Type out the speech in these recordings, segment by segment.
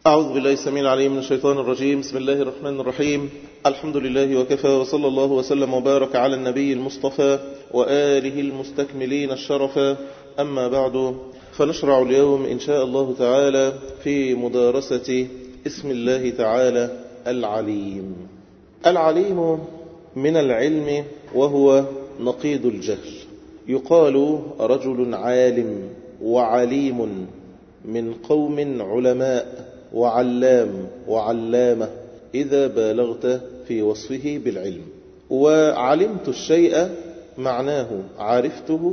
أعوذ بالله السميع العليم من الشيطان الرجيم بسم الله الرحمن الرحيم الحمد لله وكفى وصلى الله وسلم وبارك على النبي المصطفى وآله المستكملين الشرفا أما بعد فنشرع اليوم إن شاء الله تعالى في مدارسة اسم الله تعالى العليم العليم من العلم وهو نقيض الجهل يقال رجل عالم وعليم من قوم علماء وعلام وعلامة إذا بالغت في وصفه بالعلم وعلمت الشيء معناه عرفته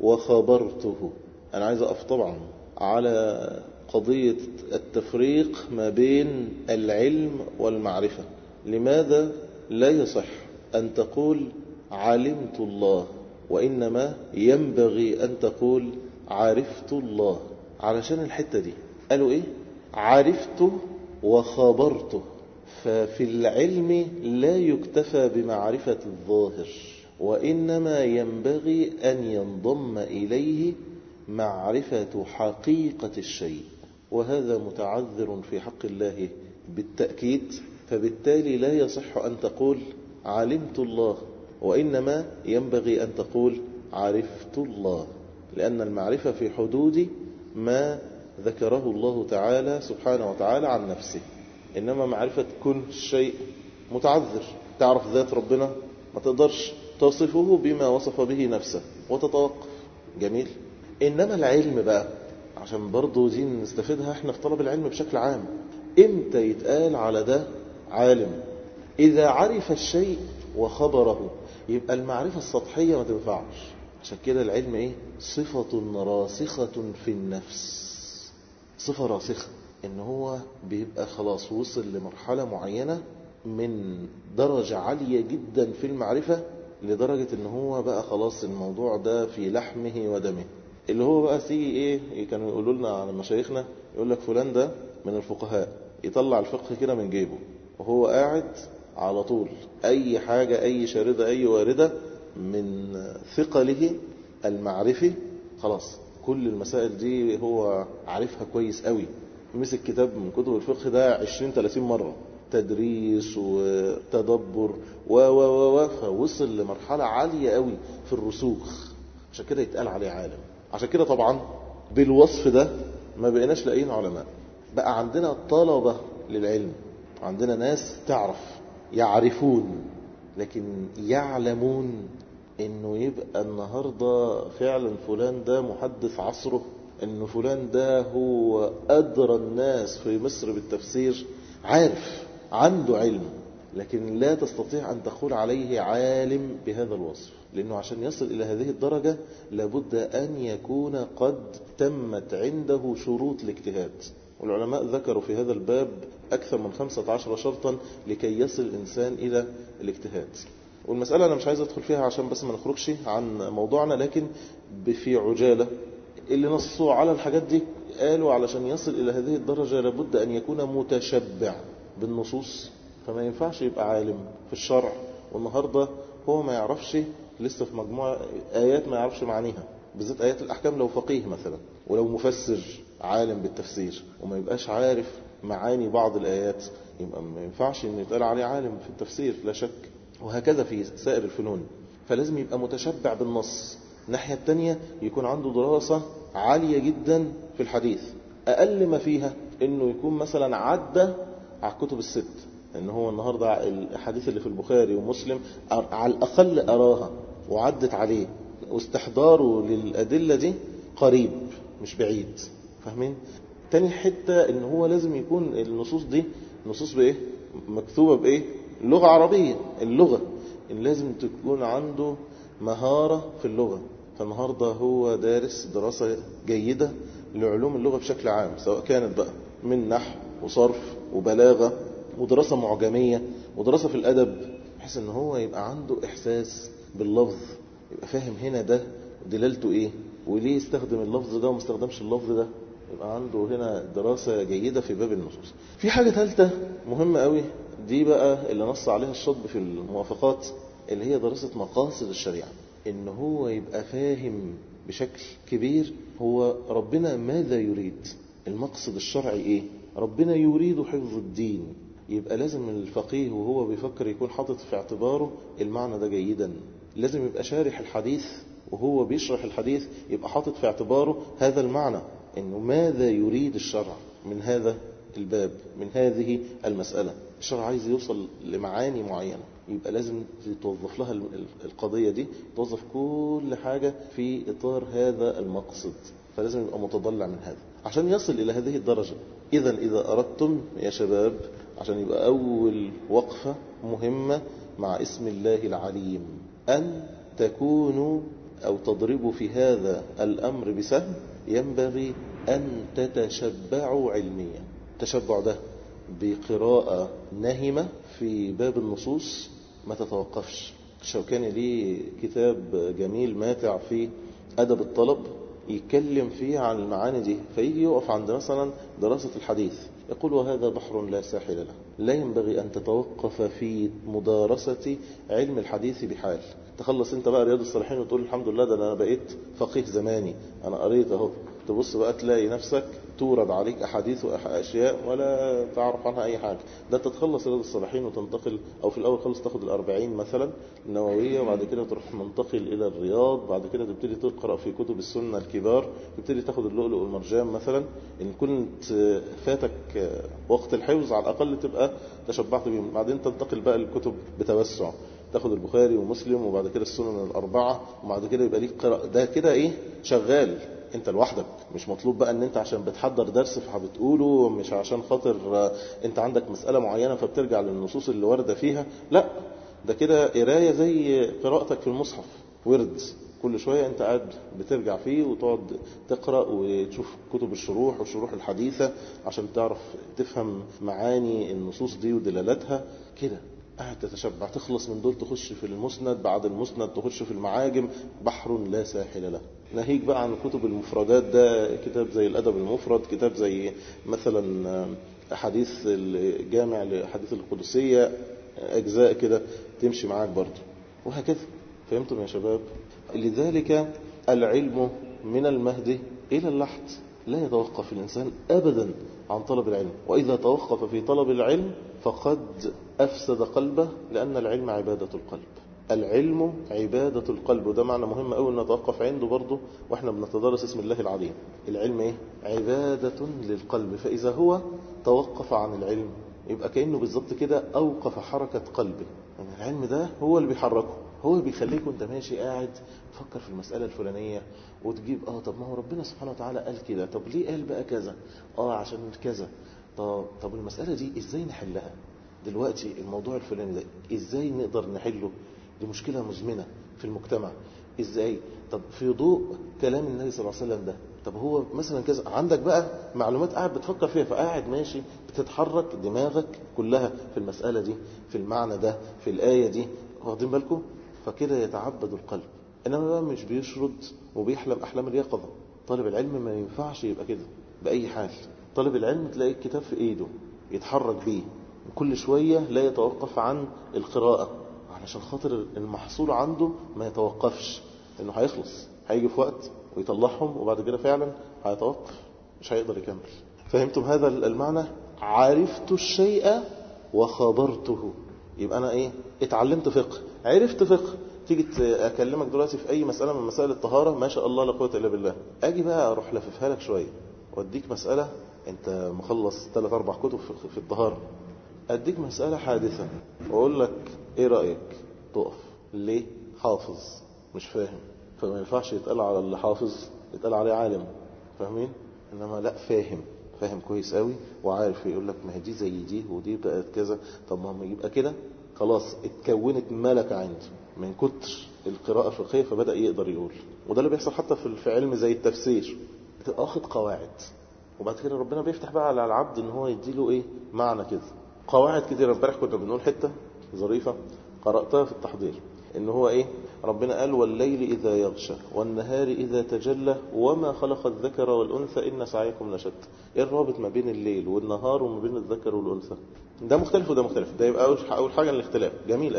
وخبرته أنا عايز أقف طبعا على قضية التفريق ما بين العلم والمعرفة لماذا لا يصح أن تقول علمت الله وإنما ينبغي أن تقول عرفت الله علشان الحتة دي قالوا إيه عرفته وخبرته ففي العلم لا يكتفى بمعرفة الظاهر وإنما ينبغي أن ينضم إليه معرفة حقيقة الشيء وهذا متعذر في حق الله بالتأكيد فبالتالي لا يصح أن تقول علمت الله وإنما ينبغي أن تقول عرفت الله لأن المعرفة في حدود ما ذكره الله تعالى سبحانه وتعالى عن نفسه إنما معرفة كل شيء متعذر تعرف ذات ربنا ما تقدرش تصفه بما وصف به نفسه وتتوقف جميل إنما العلم بقى عشان برضو دي نستفيدها احنا في طلب العلم بشكل عام امتى يتقال على ده عالم إذا عرف الشيء وخبره يبقى المعرفة السطحية ما تنفعش عشان كده العلم ايه صفة راسخة في النفس صفة راسخة ان هو بيبقى خلاص وصل لمرحلة معينة من درجة عالية جدا في المعرفة لدرجة ان هو بقى خلاص الموضوع ده في لحمه ودمه اللي هو بقى تيجي ايه كانوا يقولوا لنا على مشايخنا يقول لك فلان ده من الفقهاء يطلع الفقه كده من جيبه وهو قاعد على طول اي حاجة اي شاردة اي واردة من ثقله المعرفي خلاص كل المسائل دي هو عارفها كويس قوي مسك كتاب من كتب الفقه ده 20 30 مرة تدريس وتدبر و و و و فوصل لمرحلة عالية قوي في الرسوخ عشان كده يتقال عليه عالم عشان كده طبعا بالوصف ده ما بقيناش لاقيين علماء بقى عندنا طلبة للعلم عندنا ناس تعرف يعرفون لكن يعلمون انه يبقى النهاردة فعلا فلان ده محدث عصره ان فلان ده هو ادرى الناس في مصر بالتفسير عارف عنده علم لكن لا تستطيع ان تقول عليه عالم بهذا الوصف لانه عشان يصل الى هذه الدرجة لابد ان يكون قد تمت عنده شروط الاجتهاد والعلماء ذكروا في هذا الباب أكثر من 15 شرطا لكي يصل الإنسان إلى الاجتهاد والمسألة أنا مش عايز أدخل فيها عشان بس ما نخرجش عن موضوعنا لكن في عجالة اللي نصوا على الحاجات دي قالوا علشان يصل إلى هذه الدرجة لابد أن يكون متشبع بالنصوص فما ينفعش يبقى عالم في الشرع والنهاردة هو ما يعرفش لسه في مجموعة آيات ما يعرفش معانيها بالذات آيات الأحكام لو فقيه مثلا ولو مفسر عالم بالتفسير وما يبقاش عارف معاني بعض الآيات يبقى ما ينفعش ان يتقال عليه عالم في التفسير لا شك وهكذا في سائر الفنون فلازم يبقى متشبع بالنص الناحية التانية يكون عنده دراسة عالية جدا في الحديث أقل ما فيها انه يكون مثلا عدى على الكتب الست ان هو النهاردة الحديث اللي في البخاري ومسلم على الأقل أراها وعدت عليه واستحضاره للأدلة دي قريب مش بعيد فاهمين تاني حتة ان هو لازم يكون النصوص دي نصوص بايه مكتوبة بايه لغة عربية اللغة إن لازم تكون عنده مهارة في اللغة فالنهاردة هو دارس دراسة جيدة لعلوم اللغة بشكل عام سواء كانت بقى من نحو وصرف وبلاغة ودراسة معجمية ودراسة في الأدب بحيث ان هو يبقى عنده إحساس باللفظ يبقى فاهم هنا ده دلالته ايه وليه استخدم اللفظ ده وما استخدمش اللفظ ده يبقى عنده هنا دراسة جيدة في باب النصوص في حاجة ثالثة مهمة قوي دي بقى اللي نص عليها الشطب في الموافقات اللي هي دراسة مقاصد الشريعة ان هو يبقى فاهم بشكل كبير هو ربنا ماذا يريد المقصد الشرعي ايه ربنا يريد حفظ الدين يبقى لازم الفقيه وهو بيفكر يكون حاطط في اعتباره المعنى ده جيدا لازم يبقى شارح الحديث وهو بيشرح الحديث يبقى حاطط في اعتباره هذا المعنى انه ماذا يريد الشرع من هذا الباب من هذه المسألة الشرع عايز يوصل لمعاني معينة يبقى لازم توظف لها القضية دي توظف كل حاجة في إطار هذا المقصد فلازم يبقى متضلع من هذا عشان يصل إلى هذه الدرجة إذا إذا أردتم يا شباب عشان يبقى أول وقفة مهمة مع اسم الله العليم أن تكونوا أو تضربوا في هذا الأمر بسهم ينبغي أن تتشبعوا علميا التشبع ده بقراءة نهمة في باب النصوص ما تتوقفش الشوكاني ليه كتاب جميل ماتع في أدب الطلب يتكلم فيه عن المعاني دي فيجي يقف عند مثلا دراسة الحديث يقول وهذا بحر لا ساحل له لا ينبغي أن تتوقف في مدارسة علم الحديث بحال تخلص انت بقى رياض الصالحين وتقول الحمد لله ده انا بقيت فقيه زماني انا قريت اهو تبص بقى تلاقي نفسك تورد عليك احاديث واشياء ولا تعرف عنها اي حاجه ده انت تخلص رياض الصالحين وتنتقل او في الاول خالص تاخد الأربعين مثلا النوويه وبعد كده تروح منتقل الى الرياض بعد كده تبتدي تقرا في كتب السنه الكبار تبتدي تاخد اللؤلؤ والمرجان مثلا ان كنت فاتك وقت الحفظ على الاقل تبقى تشبعت بيهم بعدين تنتقل بقى للكتب بتوسع تاخد البخاري ومسلم وبعد كده السنن الأربعة وبعد كده يبقى ليك قراءة ده كده إيه شغال انت لوحدك مش مطلوب بقى ان انت عشان بتحضر درس فبتقوله مش عشان خاطر انت عندك مسألة معينة فبترجع للنصوص اللي واردة فيها لا ده كده قراية زي قراءتك في المصحف ورد كل شوية انت قاعد بترجع فيه وتقعد تقرأ وتشوف كتب الشروح والشروح الحديثة عشان تعرف تفهم معاني النصوص دي ودلالاتها كده قاعد تتشبع تخلص من دول تخش في المسند بعد المسند تخش في المعاجم بحر لا ساحل له ناهيك بقى عن كتب المفردات ده كتاب زي الأدب المفرد كتاب زي مثلا حديث الجامع لحديث القدسية أجزاء كده تمشي معاك برضه وهكذا فهمتم يا شباب لذلك العلم من المهد إلى اللحد لا يتوقف الإنسان أبدا عن طلب العلم وإذا توقف في طلب العلم فقد أفسد قلبه لأن العلم عبادة القلب العلم عبادة القلب وده معنى مهم أوي نتوقف عنده برضه وإحنا بنتدرس اسم الله العليم العلم إيه؟ عبادة للقلب فإذا هو توقف عن العلم يبقى كأنه بالظبط كده أوقف حركة قلبه يعني العلم ده هو اللي بيحركه هو اللي بيخليك وانت ماشي قاعد تفكر في المسألة الفلانية وتجيب اه طب ما هو ربنا سبحانه وتعالى قال كده طب ليه قال بقى كذا اه عشان كذا طب طب المسألة دي ازاي نحلها دلوقتي الموضوع الفلاني ده ازاي نقدر نحله دي مشكلة مزمنة في المجتمع ازاي طب في ضوء كلام النبي صلى الله عليه وسلم ده طب هو مثلا كذا عندك بقى معلومات قاعد بتفكر فيها فقاعد ماشي بتتحرك دماغك كلها في المسألة دي في المعنى ده في الآية دي واخدين بالكم فكده يتعبد القلب انما بقى مش بيشرد وبيحلم احلام اليقظه طالب العلم ما ينفعش يبقى كده باي حال طالب العلم تلاقي الكتاب في ايده يتحرك بيه وكل شويه لا يتوقف عن القراءه علشان خاطر المحصول عنده ما يتوقفش انه هيخلص هيجي في وقت ويطلعهم وبعد كده فعلا هيتوقف مش هيقدر يكمل فهمتم هذا المعنى عرفت الشيء وخبرته يبقى انا ايه اتعلمت فقه عرفت فقه تيجي اكلمك دلوقتي في اي مسألة من مسائل الطهارة ما شاء الله لا قوه الا بالله اجي بقى اروح لففها لك شوية واديك مسألة انت مخلص ثلاث اربع كتب في الطهارة اديك مسألة حادثة واقول لك ايه رأيك تقف ليه حافظ مش فاهم فما ينفعش يتقال على اللي حافظ يتقال عليه عالم فاهمين انما لا فاهم فاهم كويس قوي وعارف يقول لك ما هي دي زي دي ودي بقت كذا طب ما يبقى كده خلاص اتكونت ملكة عنده من كتر القراءة الفقهية فبدأ يقدر يقول وده اللي بيحصل حتى في علم زي التفسير بتبقى واخد قواعد وبعد كده ربنا بيفتح بقى على العبد ان هو يديله ايه معنى كده قواعد كتير امبارح كنا بنقول حتة ظريفة قرأتها في التحضير ان هو ايه ربنا قال والليل اذا يغشى والنهار اذا تجلى وما خلق الذكر والانثى ان سعيكم لشتى ايه الرابط ما بين الليل والنهار وما بين الذكر والانثى ده مختلف وده مختلف ده يبقى اول حاجه الاختلاف جميل قوي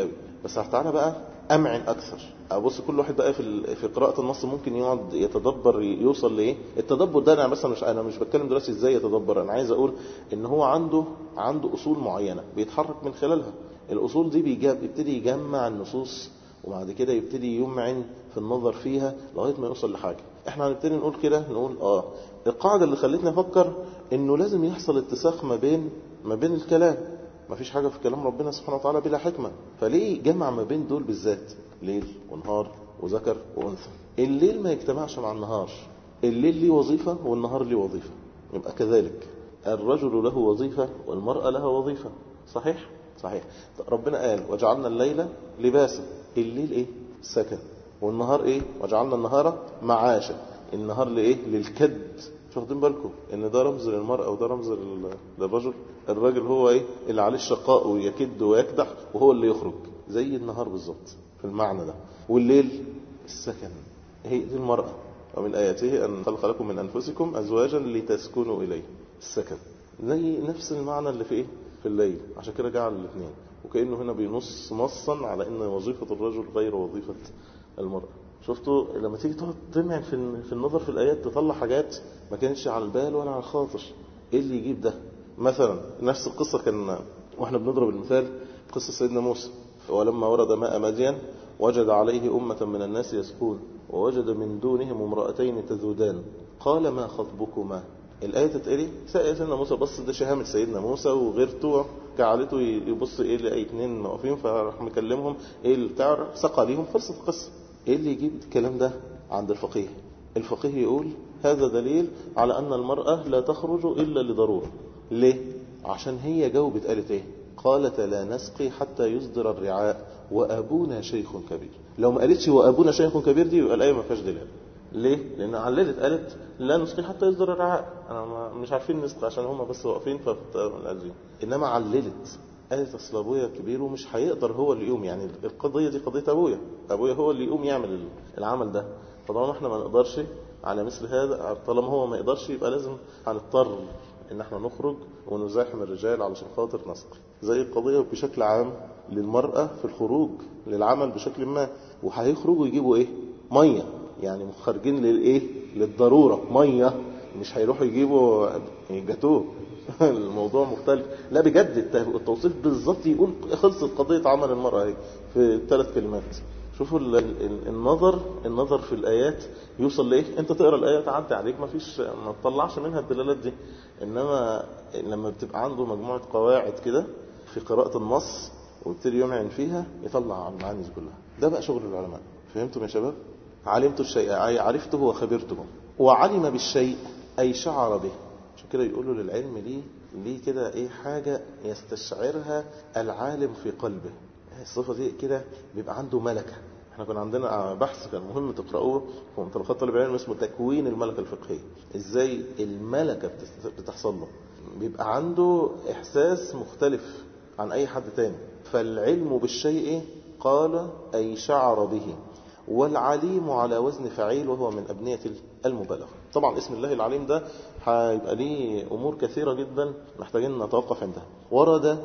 بس تعالى بقى امعن اكثر ابص كل واحد بقى في في قراءه النص ممكن يقعد يتدبر يوصل لايه التدبر ده انا مثلا مش انا مش بتكلم دلوقتي ازاي يتدبر انا عايز اقول ان هو عنده عنده اصول معينه بيتحرك من خلالها الاصول دي بيجاب يبتدي يجمع النصوص وبعد كده يبتدي يمعن في النظر فيها لغايه ما يوصل لحاجه احنا هنبتدي نقول كده نقول اه القاعده اللي خلتني افكر انه لازم يحصل اتساق ما بين ما بين الكلام ما فيش حاجه في كلام ربنا سبحانه وتعالى بلا حكمه فليه جمع ما بين دول بالذات ليل ونهار وذكر وانثى الليل ما يجتمعش مع النهار الليل ليه وظيفه والنهار ليه وظيفه يبقى كذلك الرجل له وظيفه والمراه لها وظيفه صحيح صحيح ربنا قال وجعلنا الليل لباسا الليل ايه سكن والنهار ايه وجعلنا النهار معاشا النهار لايه للكد مش واخدين بالكم ان ده رمز للمرأة وده رمز للرجل الراجل هو ايه اللي عليه الشقاء ويكد ويكدح وهو اللي يخرج زي النهار بالظبط في المعنى ده والليل السكن هي دي المرأة ومن آياته أن خلق لكم من أنفسكم أزواجا لتسكنوا إليه السكن زي نفس المعنى اللي في إيه في الليل عشان كده جعل الاثنين وكأنه هنا بينص نصا على أن وظيفة الرجل غير وظيفة المرأة شفتوا لما تيجي تقعد تمعن في في النظر في الآيات تطلع حاجات ما كانش على البال ولا على الخاطر إيه اللي يجيب ده مثلا نفس القصة كان واحنا بنضرب المثال قصة سيدنا موسى ولما ورد ماء مدين وجد عليه أمة من الناس يسقون ووجد من دونهم امرأتين تذودان قال ما خطبكما الآية تتقري سيدنا موسى بص ده شهامة سيدنا موسى وغيرته جعلته يبص ايه لأي اتنين واقفين فراح مكلمهم ايه اللي بتاع سقى ليهم خلصت القصة ايه اللي يجيب الكلام ده عند الفقيه الفقيه يقول هذا دليل على أن المرأة لا تخرج إلا لضرورة ليه؟ عشان هي جاوبت قالت ايه قالت لا نسقي حتى يصدر الرعاء وأبونا شيخ كبير لو ما قالتش وأبونا شيخ كبير دي يبقى الآية ما فيهاش دليل ليه؟ لأن عللت قالت لا نسقي حتى يصدر الرعاء أنا ما مش عارفين نسقي عشان هم بس واقفين فالأذين إنما عللت قالت أصل أبويا كبير ومش هيقدر هو اللي يقوم يعني القضية دي قضية أبويا أبويا هو اللي يقوم يعمل العمل ده فطالما احنا ما نقدرش على مثل هذا طالما هو ما يقدرش يبقى لازم هنضطر ان احنا نخرج ونزاحم الرجال علشان خاطر نسقي زي القضية بشكل عام للمرأة في الخروج للعمل بشكل ما وهيخرجوا يجيبوا ايه مية يعني خارجين للايه للضرورة مية مش هيروحوا يجيبوا جاتوه الموضوع مختلف لا بجد التوصيف بالظبط يقول خلصت قضية عمل المرأة اهي في ثلاث كلمات شوفوا النظر النظر في الآيات يوصل لإيه أنت تقرأ الآية تعدي عليك ما فيش ما تطلعش منها الدلالات دي إنما لما بتبقى عنده مجموعة قواعد كده في قراءة النص ويبتدي يمعن فيها يطلع المعاني دي كلها ده بقى شغل العلماء فهمتم يا شباب علمت الشيء أي عرفته وخبرته وعلم بالشيء أي شعر به عشان كده يقولوا للعلم ليه ليه كده ايه حاجة يستشعرها العالم في قلبه الصفة دي كده بيبقى عنده ملكة احنا كان عندنا بحث كان مهم تقرأوه في مطلقات طالب العلم اسمه تكوين الملكة الفقهية ازاي الملكة بتحصل له بيبقى عنده احساس مختلف عن اي حد تاني فالعلم بالشيء قال اي شعر به والعليم على وزن فعيل وهو من أبنية المبالغة طبعا اسم الله العليم ده هيبقى ليه أمور كثيرة جدا محتاجين نتوقف عندها ورد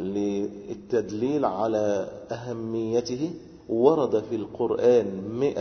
للتدليل على أهميته ورد في القرآن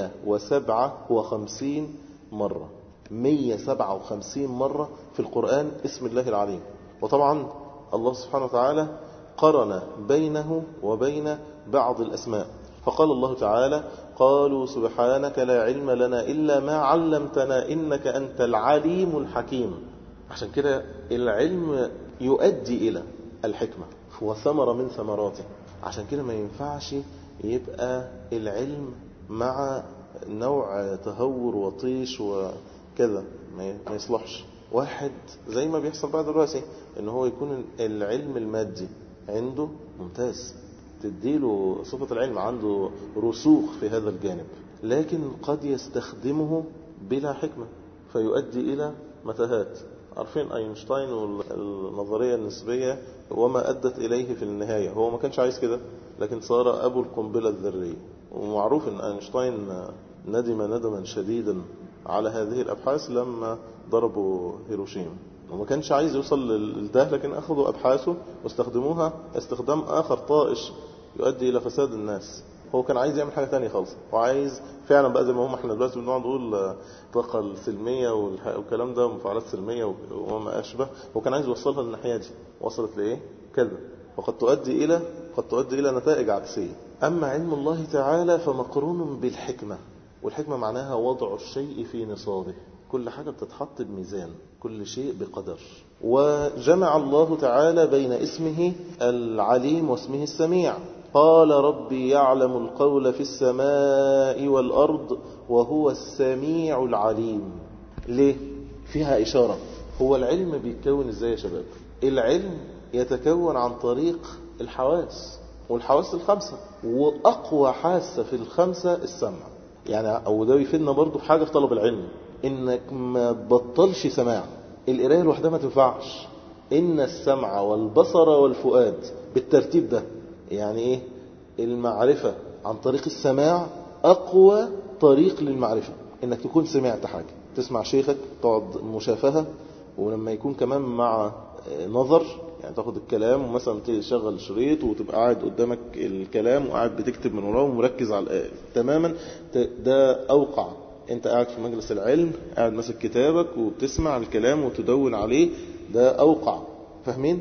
157 مرة 157 مرة في القرآن اسم الله العليم وطبعا الله سبحانه وتعالى قرن بينه وبين بعض الأسماء فقال الله تعالى قالوا سبحانك لا علم لنا إلا ما علمتنا إنك أنت العليم الحكيم عشان كده العلم يؤدي إلى الحكمة وثمرة من ثمراته عشان كده ما ينفعش يبقى العلم مع نوع تهور وطيش وكذا ما يصلحش واحد زي ما بيحصل بقى دلوقتي ان هو يكون العلم المادي عنده ممتاز تديله صفة العلم عنده رسوخ في هذا الجانب لكن قد يستخدمه بلا حكمة فيؤدي إلى متاهات عارفين أينشتاين والنظرية النسبية وما أدت إليه في النهاية هو ما كانش عايز كده لكن صار أبو القنبلة الذرية ومعروف أن أينشتاين ندم ندما شديدا على هذه الأبحاث لما ضربوا هيروشيما وما كانش عايز يوصل لده لكن أخذوا أبحاثه واستخدموها استخدام آخر طائش يؤدي إلى فساد الناس هو كان عايز يعمل حاجة تانية خالص وعايز فعلا بقى زي ما هم احنا دلوقتي بنقعد نقول الطاقة السلمية والكلام ده مفاعلات سلمية وما أشبه هو كان عايز يوصلها للناحية دي وصلت لإيه؟ كذا وقد تؤدي إلى قد تؤدي إلى نتائج عكسية أما علم الله تعالى فمقرون بالحكمة والحكمة معناها وضع الشيء في نصابه كل حاجة بتتحط بميزان كل شيء بقدر وجمع الله تعالى بين اسمه العليم واسمه السميع قال ربي يعلم القول في السماء والأرض وهو السميع العليم ليه؟ فيها إشارة هو العلم بيتكون ازاي يا شباب العلم يتكون عن طريق الحواس والحواس الخمسة وأقوى حاسة في الخمسة السمع يعني أو ده يفيدنا برضو في حاجة في طلب العلم إنك ما بطلش سماع القراية لوحدها ما تنفعش إن السمع والبصر والفؤاد بالترتيب ده يعني إيه المعرفة عن طريق السماع أقوى طريق للمعرفة إنك تكون سمعت حاجة تسمع شيخك تقعد مشافهة ولما يكون كمان مع نظر يعني تاخد الكلام ومثلا تشغل شريط وتبقى قاعد قدامك الكلام وقاعد بتكتب من وراه ومركز على الآية تماما ده أوقع انت قاعد في مجلس العلم قاعد ماسك كتابك وبتسمع الكلام وتدون عليه ده أوقع فاهمين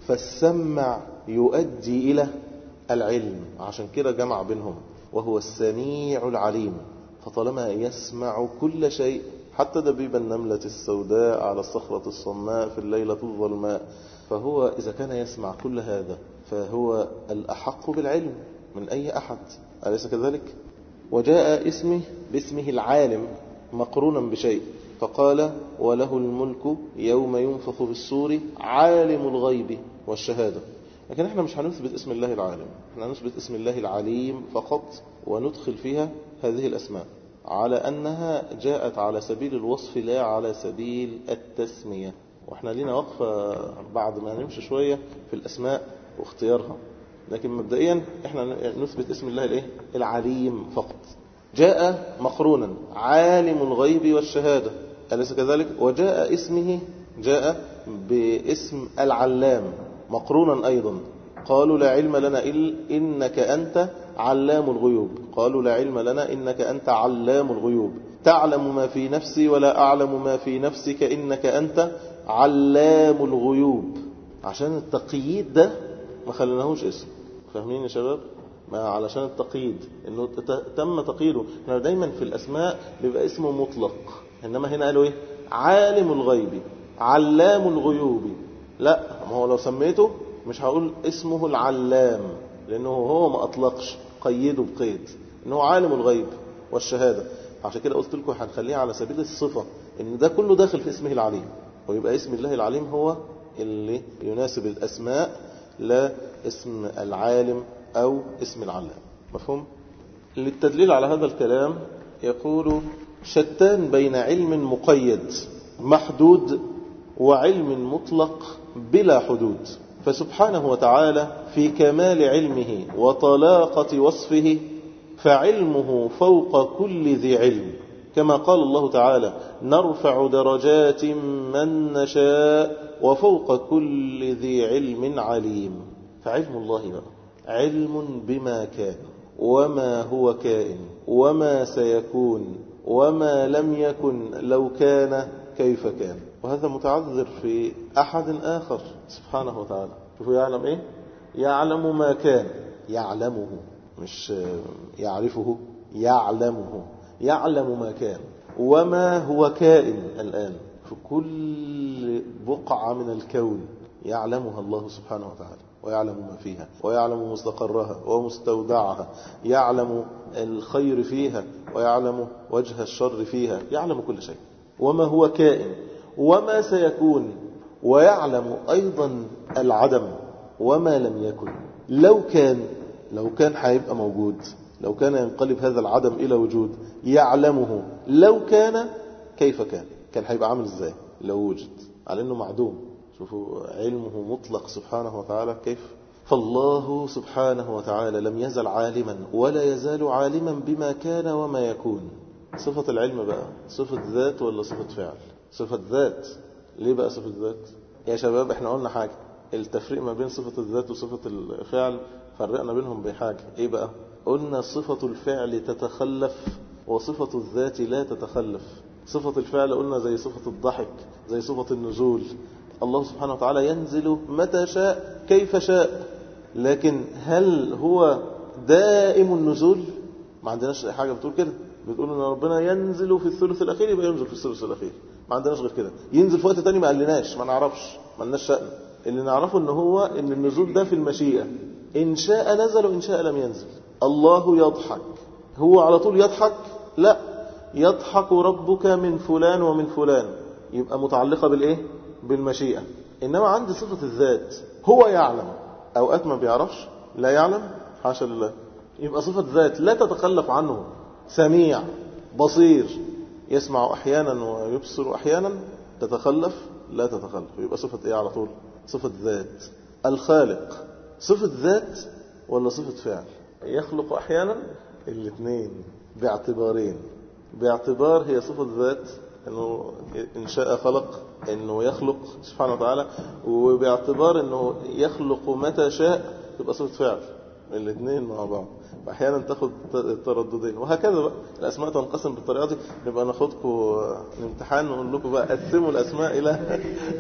فالسمع يؤدي إلى العلم عشان كده جمع بينهم وهو السميع العليم فطالما يسمع كل شيء حتى دبيب النملة السوداء على الصخرة الصماء في الليلة الظلماء فهو إذا كان يسمع كل هذا فهو الأحق بالعلم من أي أحد أليس كذلك؟ وجاء اسمه باسمه العالم مقرونا بشيء فقال وله الملك يوم ينفخ في الصور عالم الغيب والشهادة لكن احنا مش هنثبت اسم الله العالم احنا هنثبت اسم الله العليم فقط وندخل فيها هذه الأسماء على أنها جاءت على سبيل الوصف لا على سبيل التسمية واحنا لينا وقفة بعد ما نمشي شوية في الأسماء واختيارها لكن مبدئيا احنا نثبت اسم الله الايه العليم فقط جاء مقرونا عالم الغيب والشهادة أليس كذلك وجاء اسمه جاء باسم العلام مقرونا أيضا قالوا لا علم لنا إلا إنك أنت علام الغيوب قالوا لا علم لنا إنك أنت علام الغيوب تعلم ما في نفسي ولا أعلم ما في نفسك إنك أنت علام الغيوب عشان التقييد ده ما خليناهوش اسم فاهمين يا شباب ما علشان التقييد انه تم تقييده احنا دايما في الاسماء بيبقى اسمه مطلق انما هنا قالوا ايه عالم الغيب علام الغيوب لا ما هو لو سميته مش هقول اسمه العلام لانه هو ما اطلقش قيده بقيد انه عالم الغيب والشهاده عشان كده قلت لكم هنخليه على سبيل الصفه ان ده كله داخل في اسمه العليم ويبقى اسم الله العليم هو اللي يناسب الاسماء لا اسم العالم أو اسم العلام مفهوم؟ للتدليل على هذا الكلام يقول شتان بين علم مقيد محدود وعلم مطلق بلا حدود فسبحانه وتعالى في كمال علمه وطلاقة وصفه فعلمه فوق كل ذي علم كما قال الله تعالى نرفع درجات من نشاء وفوق كل ذي علم عليم فعلم الله بقى علم بما كان وما هو كائن وما سيكون وما لم يكن لو كان كيف كان وهذا متعذر في أحد آخر سبحانه وتعالى شوفوا يعلم إيه يعلم ما كان يعلمه مش يعرفه يعلمه يعلم ما كان وما هو كائن الآن في كل بقعة من الكون يعلمها الله سبحانه وتعالى ويعلم ما فيها ويعلم مستقرها ومستودعها يعلم الخير فيها ويعلم وجه الشر فيها يعلم كل شيء وما هو كائن وما سيكون ويعلم أيضا العدم وما لم يكن لو كان لو كان هيبقى موجود لو كان ينقلب هذا العدم إلى وجود يعلمه لو كان كيف كان كان هيبقى عامل ازاي لو وجد على انه معدوم شوفوا علمه مطلق سبحانه وتعالى كيف فالله سبحانه وتعالى لم يزل عالما ولا يزال عالما بما كان وما يكون صفة العلم بقى صفة ذات ولا صفة فعل صفة ذات ليه بقى صفة ذات يا شباب احنا قلنا حاجة التفريق ما بين صفة الذات وصفة الفعل فرقنا بينهم بحاجة ايه بقى قلنا صفة الفعل تتخلف وصفة الذات لا تتخلف صفة الفعل قلنا زي صفة الضحك زي صفة النزول الله سبحانه وتعالى ينزل متى شاء كيف شاء لكن هل هو دائم النزول ما عندناش حاجة بتقول كده بتقول ان ربنا ينزل في الثلث الاخير يبقى ينزل في الثلث الاخير ما عندناش غير كده ينزل في وقت تاني ما قالناش ما نعرفش ما لناش شأن اللي نعرفه ان هو ان النزول ده في المشيئة ان شاء نزل وان شاء لم ينزل الله يضحك هو على طول يضحك لا يضحك ربك من فلان ومن فلان يبقى متعلقة بالايه بالمشيئة انما عند صفة الذات هو يعلم اوقات ما بيعرفش لا يعلم حاشا لله يبقى صفة ذات لا تتخلف عنه سميع بصير يسمع احيانا ويبصر احيانا تتخلف لا تتخلف يبقى صفة ايه على طول صفة ذات الخالق صفة ذات ولا صفة فعل يخلق احيانا الاثنين باعتبارين باعتبار هي صفة ذات انه ان شاء خلق انه يخلق سبحانه وتعالى وباعتبار انه يخلق متى شاء تبقى صفة فعل الاثنين مع بعض واحيانا تاخد ترددين وهكذا بقى الاسماء تنقسم بالطريقه دي نبقى ناخدكم الامتحان ونقول لكم بقى قسموا الاسماء الى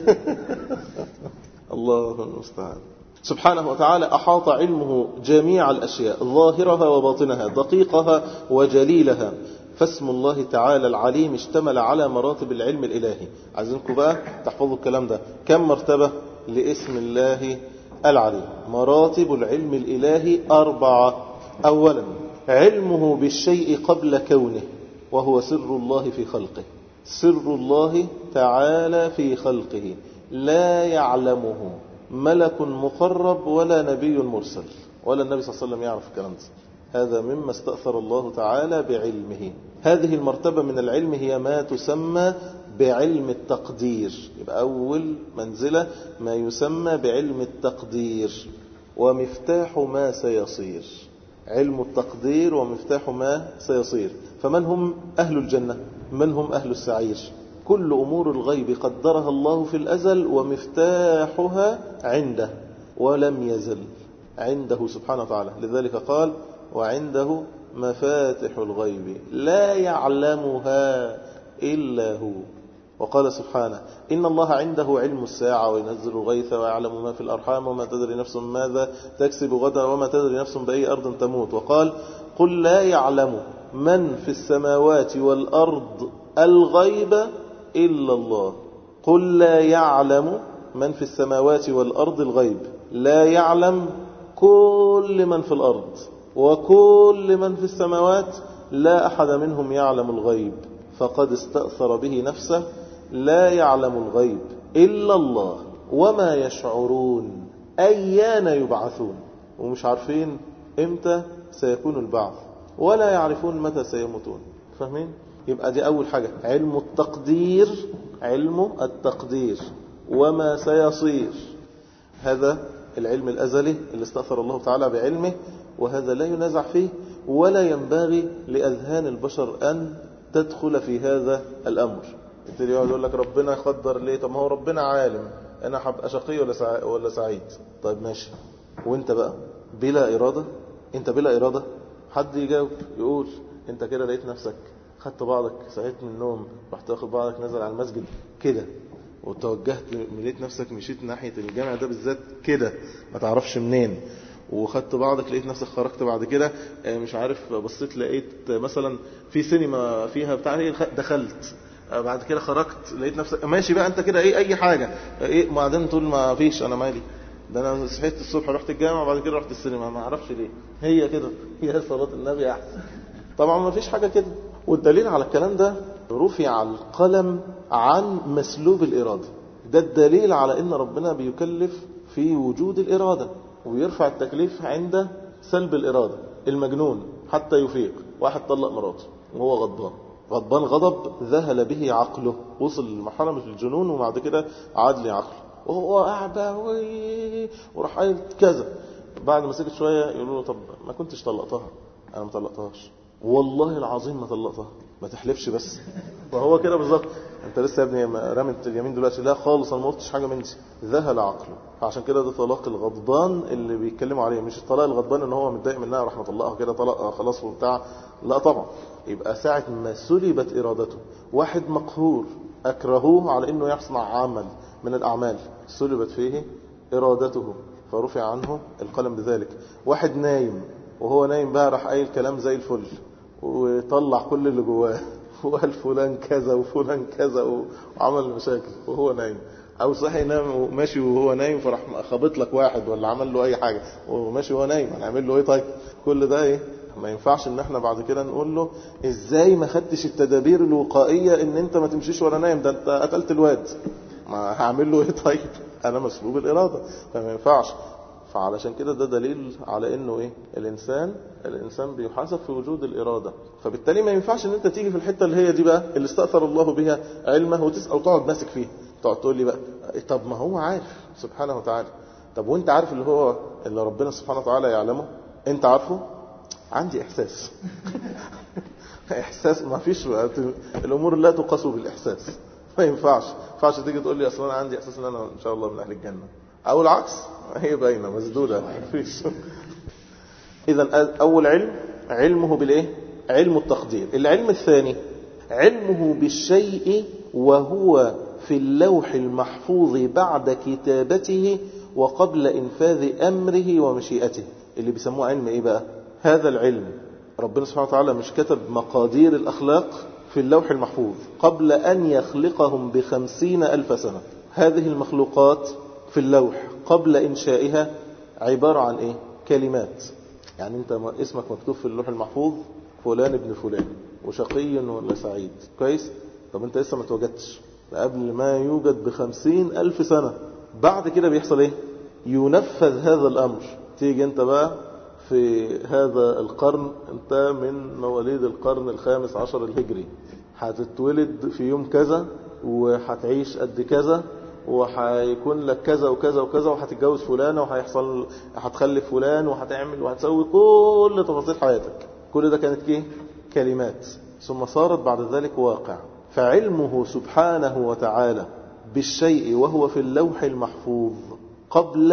الله المستعان سبحانه وتعالى أحاط علمه جميع الأشياء ظاهرها وباطنها دقيقها وجليلها فاسم الله تعالى العليم اشتمل على مراتب العلم الإلهي عايزينكم بقى تحفظوا الكلام ده كم مرتبة لاسم الله العليم مراتب العلم الإلهي أربعة أولا علمه بالشيء قبل كونه وهو سر الله في خلقه سر الله تعالى في خلقه لا يعلمه ملك مقرب ولا نبي مرسل ولا النبي صلى الله عليه وسلم يعرف الكلام ده هذا مما استأثر الله تعالى بعلمه هذه المرتبة من العلم هي ما تسمى بعلم التقدير يبقى أول منزلة ما يسمى بعلم التقدير ومفتاح ما سيصير علم التقدير ومفتاح ما سيصير فمن هم أهل الجنة من هم أهل السعير كل أمور الغيب قدرها الله في الأزل ومفتاحها عنده ولم يزل عنده سبحانه وتعالى لذلك قال وعنده مفاتح الغيب لا يعلمها إلا هو وقال سبحانه إن الله عنده علم الساعة وينزل الغيث ويعلم ما في الأرحام وما تدري نفس ماذا تكسب غدا وما تدري نفس بأي أرض تموت وقال قل لا يعلم من في السماوات والأرض الغيب إلا الله قل لا يعلم من في السماوات والأرض الغيب لا يعلم كل من في الأرض وكل من في السماوات لا أحد منهم يعلم الغيب فقد استأثر به نفسه لا يعلم الغيب إلا الله وما يشعرون أيان يبعثون ومش عارفين إمتى سيكون البعث ولا يعرفون متى سيموتون فاهمين؟ يبقى دي أول حاجة علم التقدير علم التقدير وما سيصير هذا العلم الأزلي اللي استأثر الله تعالى بعلمه وهذا لا ينازع فيه ولا ينبغي لأذهان البشر أن تدخل في هذا الأمر يبتدي يقعد يقول لك ربنا يقدر ليه طب ما هو ربنا عالم أنا هبقى شقي ولا سع... ولا سعيد طيب ماشي وانت بقى بلا إرادة انت بلا إرادة حد يجاوب يقول انت كده لقيت نفسك خدت بعضك صحيت من النوم رحت واخد بعضك نزل على المسجد كده وتوجهت لقيت نفسك مشيت ناحية الجامع ده بالذات كده ما تعرفش منين وخدت بعضك لقيت نفسك خرجت بعد كده مش عارف بصيت لقيت مثلا في سينما فيها بتاع ايه دخلت بعد كده خرجت لقيت نفسك ماشي بقى انت كده ايه اي حاجة ايه بعدين تقول ما فيش انا مالي ده انا صحيت الصبح رحت الجامع وبعد كده رحت السينما ما اعرفش ليه هي كده هي صلاة النبي احسن طبعا ما فيش حاجة كده والدليل على الكلام ده رفع القلم عن مسلوب الإرادة ده الدليل على ان ربنا بيكلف في وجود الإرادة ويرفع التكليف عند سلب الإرادة المجنون حتى يفيق واحد طلق مراته وهو غضبان غضبان غضب ذهل به عقله وصل لمرحلة في الجنون وبعد كده عاد لعقله وهو أعبى وراح قايل كذا بعد ما سكت شوية يقولوا له طب ما كنتش طلقتها أنا ما طلقتهاش والله العظيم ما طلقتها ما تحلفش بس فهو كده بالظبط انت لسه يا ابني رمت اليمين دلوقتي لا خالص انا ما قلتش حاجه من دي ذهل عقله فعشان كده ده طلاق الغضبان اللي بيتكلموا عليه مش الطلاق الغضبان ان هو متضايق منها رحمه الله كده طلاق خلاص وبتاع لا طبعا يبقى ساعه ما سلبت ارادته واحد مقهور اكرهوه على انه يصنع عمل من الاعمال سلبت فيه ارادته فرفع عنه القلم بذلك واحد نايم وهو نايم بقى راح قايل كلام زي الفل وطلع كل اللي جواه وقال فلان كذا وفلان كذا وعمل مشاكل وهو نايم او صحي نام وماشي وهو نايم فراح خابط لك واحد ولا عمل له اي حاجه وماشي وهو نايم هنعمل له ايه طيب كل ده ايه ما ينفعش ان احنا بعد كده نقول له ازاي ما خدتش التدابير الوقائيه ان انت ما تمشيش وانا نايم ده انت قتلت الواد ما هعمل له ايه طيب انا مسلوب الاراده فما ينفعش فعلشان كده ده دليل على انه ايه الانسان الانسان بيحاسب في وجود الاراده فبالتالي ما ينفعش ان انت تيجي في الحته اللي هي دي بقى اللي استاثر الله بها علمه وتسال وتقعد ماسك فيها تقعد تقول لي بقى طب ما هو عارف سبحانه وتعالى طب وانت عارف اللي هو اللي ربنا سبحانه وتعالى يعلمه انت عارفه عندي احساس احساس ما فيش الامور لا تقاس بالاحساس ما ينفعش ما ينفعش تيجي تقول لي اصلا انا عندي احساس ان انا ان شاء الله من اهل الجنه او العكس هي باينه مسدوده مفيش اذا اول علم علمه بالايه علم التقدير العلم الثاني علمه بالشيء وهو في اللوح المحفوظ بعد كتابته وقبل انفاذ امره ومشيئته اللي بيسموه علم ايه بقى هذا العلم ربنا سبحانه وتعالى مش كتب مقادير الاخلاق في اللوح المحفوظ قبل ان يخلقهم بخمسين الف سنه هذه المخلوقات في اللوح قبل إنشائها عبارة عن إيه؟ كلمات يعني أنت اسمك مكتوب في اللوح المحفوظ فلان ابن فلان وشقي ولا سعيد كويس؟ طب أنت لسه ما توجدتش قبل ما يوجد بخمسين ألف سنة بعد كده بيحصل إيه؟ ينفذ هذا الأمر تيجي أنت بقى في هذا القرن أنت من مواليد القرن الخامس عشر الهجري هتتولد في يوم كذا وهتعيش قد كذا وهيكون لك كذا وكذا وكذا وهتتجوز فلانه وهيحصل هتخلف فلان وهتعمل وهتسوي كل تفاصيل حياتك كل ده كانت ايه كلمات ثم صارت بعد ذلك واقع فعلمه سبحانه وتعالى بالشيء وهو في اللوح المحفوظ قبل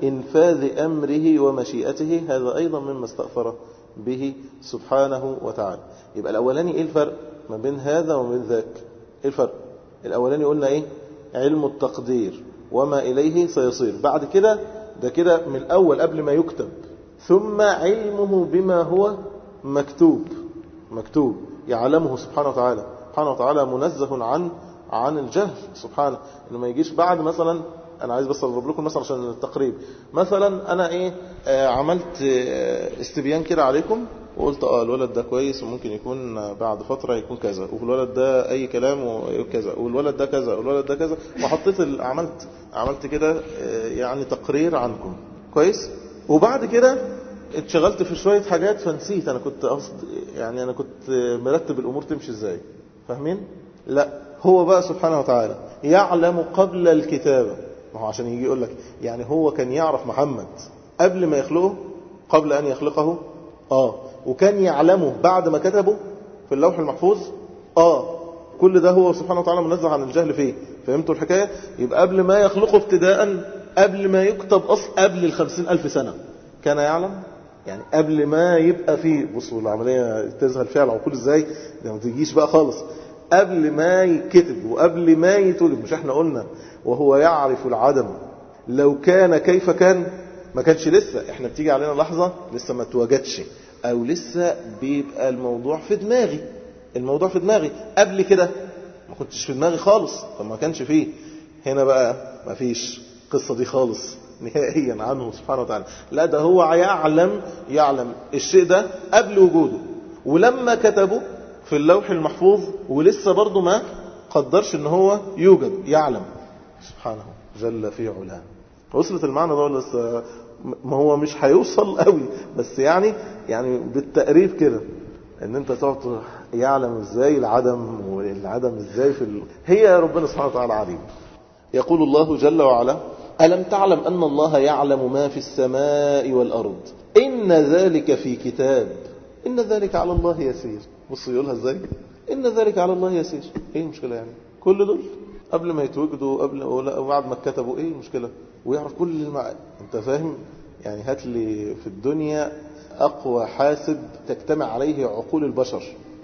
إنفاذ أمره ومشيئته هذا أيضا مما استأثر به سبحانه وتعالى يبقى الأولاني إيه الفرق ما بين هذا وما بين ذاك إيه الفرق الأولاني قلنا إيه علم التقدير وما إليه سيصير بعد كده ده كده من الأول قبل ما يكتب ثم علمه بما هو مكتوب مكتوب يعلمه سبحانه وتعالى سبحانه وتعالى منزه عن عن الجهل سبحانه انه ما يجيش بعد مثلا انا عايز بس اضرب لكم مثلا عشان التقريب مثلا انا ايه آه عملت آه استبيان كده عليكم وقلت اه الولد ده كويس وممكن يكون بعد فترة يكون كذا والولد ده اي كلام وكذا والولد ده كذا والولد ده كذا وحطيت عملت عملت كده يعني تقرير عنكم كويس وبعد كده اتشغلت في شوية حاجات فنسيت انا كنت قصد يعني انا كنت مرتب الامور تمشي ازاي فاهمين لا هو بقى سبحانه وتعالى يعلم قبل الكتابة ما هو عشان يجي يقول لك يعني هو كان يعرف محمد قبل ما يخلقه قبل ان يخلقه اه وكان يعلمه بعد ما كتبه في اللوح المحفوظ اه كل ده هو سبحانه وتعالى منزه عن الجهل فيه فهمتوا الحكاية يبقى قبل ما يخلقه ابتداء قبل ما يكتب أصل قبل الخمسين ألف سنة كان يعلم يعني قبل ما يبقى فيه بصوا العملية تذهل فيها العقول ازاي ده ما تجيش بقى خالص قبل ما يكتب وقبل ما يتولد مش احنا قلنا وهو يعرف العدم لو كان كيف كان ما كانش لسه احنا بتيجي علينا لحظة لسه ما توجدش او لسه بيبقى الموضوع في دماغي الموضوع في دماغي قبل كده ما كنتش في دماغي خالص فما كانش فيه هنا بقى ما فيش القصة دي خالص نهائيا عنه سبحانه وتعالى لا ده هو يعلم يعلم الشيء ده قبل وجوده ولما كتبه في اللوح المحفوظ ولسه برضه ما قدرش ان هو يوجد يعلم سبحانه جل في علاه وصلت المعنى ده ولا لسه ما هو مش هيوصل قوي بس يعني يعني بالتقريب كده ان انت تقعد يعلم ازاي العدم والعدم ازاي في ال... هي ربنا سبحانه وتعالى عليم يقول الله جل وعلا ألم تعلم أن الله يعلم ما في السماء والأرض إن ذلك في كتاب إن ذلك على الله يسير بص يقولها ازاي إن ذلك على الله يسير ايه المشكلة يعني كل دول قبل ما يتوجدوا قبل وبعد ما كتبوا ايه المشكلة ويعرف كل المعاني انت فاهم يعني هات لي في الدنيا اقوى حاسب تجتمع عليه عقول البشر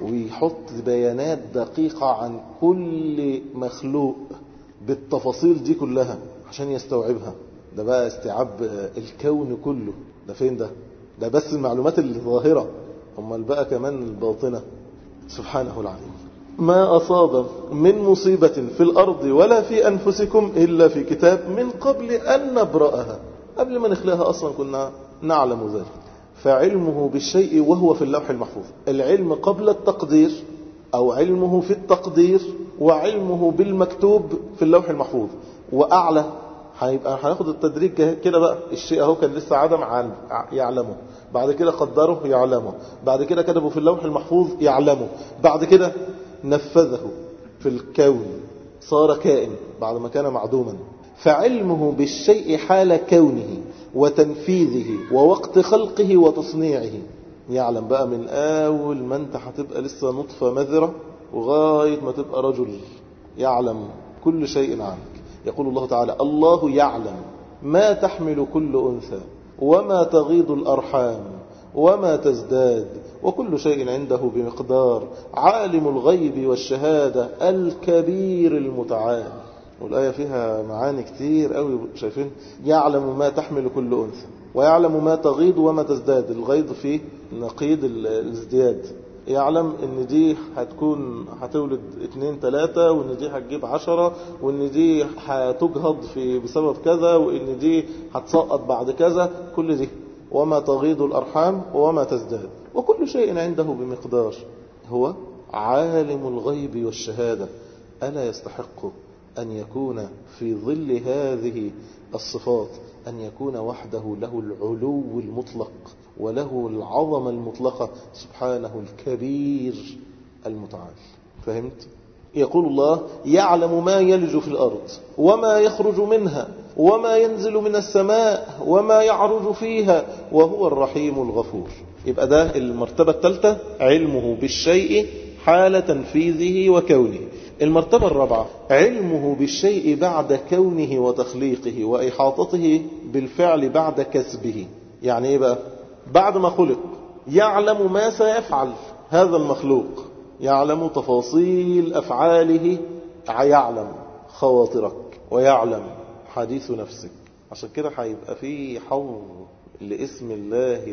ويحط بيانات دقيقة عن كل مخلوق بالتفاصيل دي كلها عشان يستوعبها ده بقى استيعاب الكون كله ده فين ده ده بس المعلومات الظاهرة امال بقى كمان الباطنة سبحانه العليم ما أصاب من مصيبة في الأرض ولا في أنفسكم إلا في كتاب من قبل أن نبرأها قبل ما نخلقها أصلا كنا نعلم ذلك فعلمه بالشيء وهو في اللوح المحفوظ العلم قبل التقدير أو علمه في التقدير وعلمه بالمكتوب في اللوح المحفوظ وأعلى هيبقى هناخد التدريج كده بقى الشيء اهو كان لسه عدم يعلمه بعد كده قدره يعلمه بعد كده كتبه في اللوح المحفوظ يعلمه بعد كده نفذه في الكون صار كائن بعد ما كان معدوما فعلمه بالشيء حال كونه وتنفيذه ووقت خلقه وتصنيعه يعلم بقى من أول ما أنت هتبقى لسه نطفة مذرة وغاية ما تبقى رجل يعلم كل شيء عنك يقول الله تعالى الله يعلم ما تحمل كل أنثى وما تغيض الأرحام وما تزداد وكل شيء عنده بمقدار عالم الغيب والشهادة الكبير المتعال والآية فيها معاني كتير قوي شايفين يعلم ما تحمل كل أنثى ويعلم ما تغيض وما تزداد الغيض فيه نقيض الازدياد يعلم ان دي هتكون هتولد اتنين تلاتة وان دي هتجيب عشرة وان دي هتجهض في بسبب كذا وان دي هتسقط بعد كذا كل دي وما تغيض الأرحام وما تزداد وكل شيء عنده بمقدار هو عالم الغيب والشهادة ألا يستحق أن يكون في ظل هذه الصفات أن يكون وحده له العلو المطلق وله العظمة المطلقة سبحانه الكبير المتعال فهمت؟ يقول الله يعلم ما يلج في الأرض وما يخرج منها وما ينزل من السماء وما يعرج فيها وهو الرحيم الغفور يبقى ده المرتبة الثالثة علمه بالشيء حال تنفيذه وكونه المرتبة الرابعة علمه بالشيء بعد كونه وتخليقه وإحاطته بالفعل بعد كسبه يعني إيه بقى بعد ما خلق يعلم ما سيفعل هذا المخلوق يعلم تفاصيل أفعاله يعلم خواطرك ويعلم حديث نفسك عشان كده هيبقى في حظ لاسم الله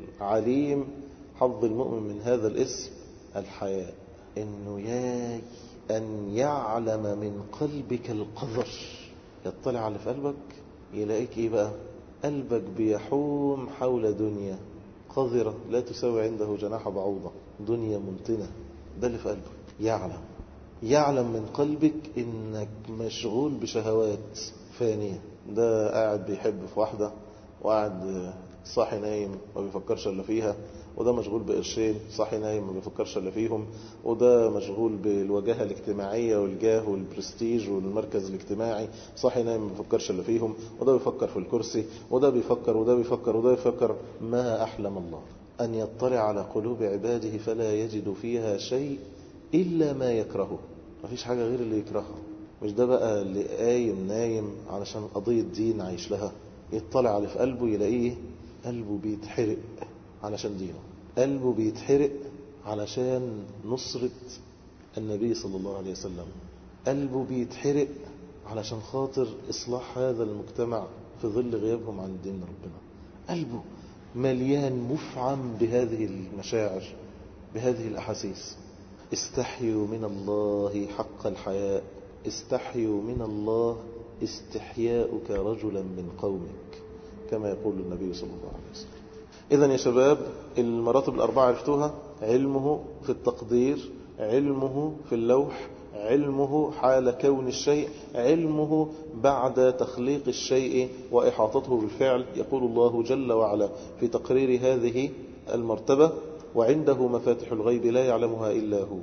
العليم حظ المؤمن من هذا الاسم الحياء انه ياي ان يعلم من قلبك القذر يطلع على في قلبك يلاقيك ايه بقى قلبك بيحوم حول دنيا قذرة لا تساوي عنده جناح بعوضة دنيا منتنة ده اللي في قلبك يعلم يعلم من قلبك انك مشغول بشهوات فانية ده قاعد بيحب في واحدة وقاعد صاحي نايم ما بيفكرش الا فيها وده مشغول بقرشين صاحي نايم ما بيفكرش الا فيهم وده مشغول بالوجاهه الاجتماعيه والجاه والبرستيج والمركز الاجتماعي صاحي نايم ما بيفكرش الا فيهم وده بيفكر في الكرسي وده بيفكر وده بيفكر وده بيفكر ما احلم الله ان يطلع على قلوب عباده فلا يجد فيها شيء الا ما يكرهه ما فيش حاجه غير اللي يكرهها مش ده بقى اللي قايم نايم علشان قضيه دين عايش لها يطلع على في قلبه يلاقيه قلبه بيتحرق علشان دينه قلبه بيتحرق علشان نصرة النبي صلى الله عليه وسلم قلبه بيتحرق علشان خاطر إصلاح هذا المجتمع في ظل غيابهم عن دين ربنا قلبه مليان مفعم بهذه المشاعر بهذه الأحاسيس استحيوا من الله حق الحياء استحيوا من الله استحياؤك رجلا من قومك كما يقول النبي صلى الله عليه وسلم إذا يا شباب المراتب الأربعة عرفتوها علمه في التقدير علمه في اللوح علمه حال كون الشيء علمه بعد تخليق الشيء وإحاطته بالفعل يقول الله جل وعلا في تقرير هذه المرتبة وعنده مفاتح الغيب لا يعلمها إلا هو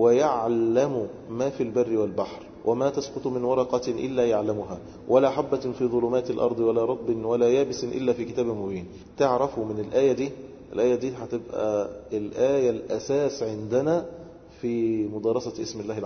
ويعلم ما في البر والبحر وما تسقط من ورقة إلا يعلمها ولا حبة في ظلمات الأرض ولا رطب ولا يابس إلا في كتاب مبين تعرفوا من الآية دي الآية دي هتبقى الآية الأساس عندنا في مدارسة اسم الله العليم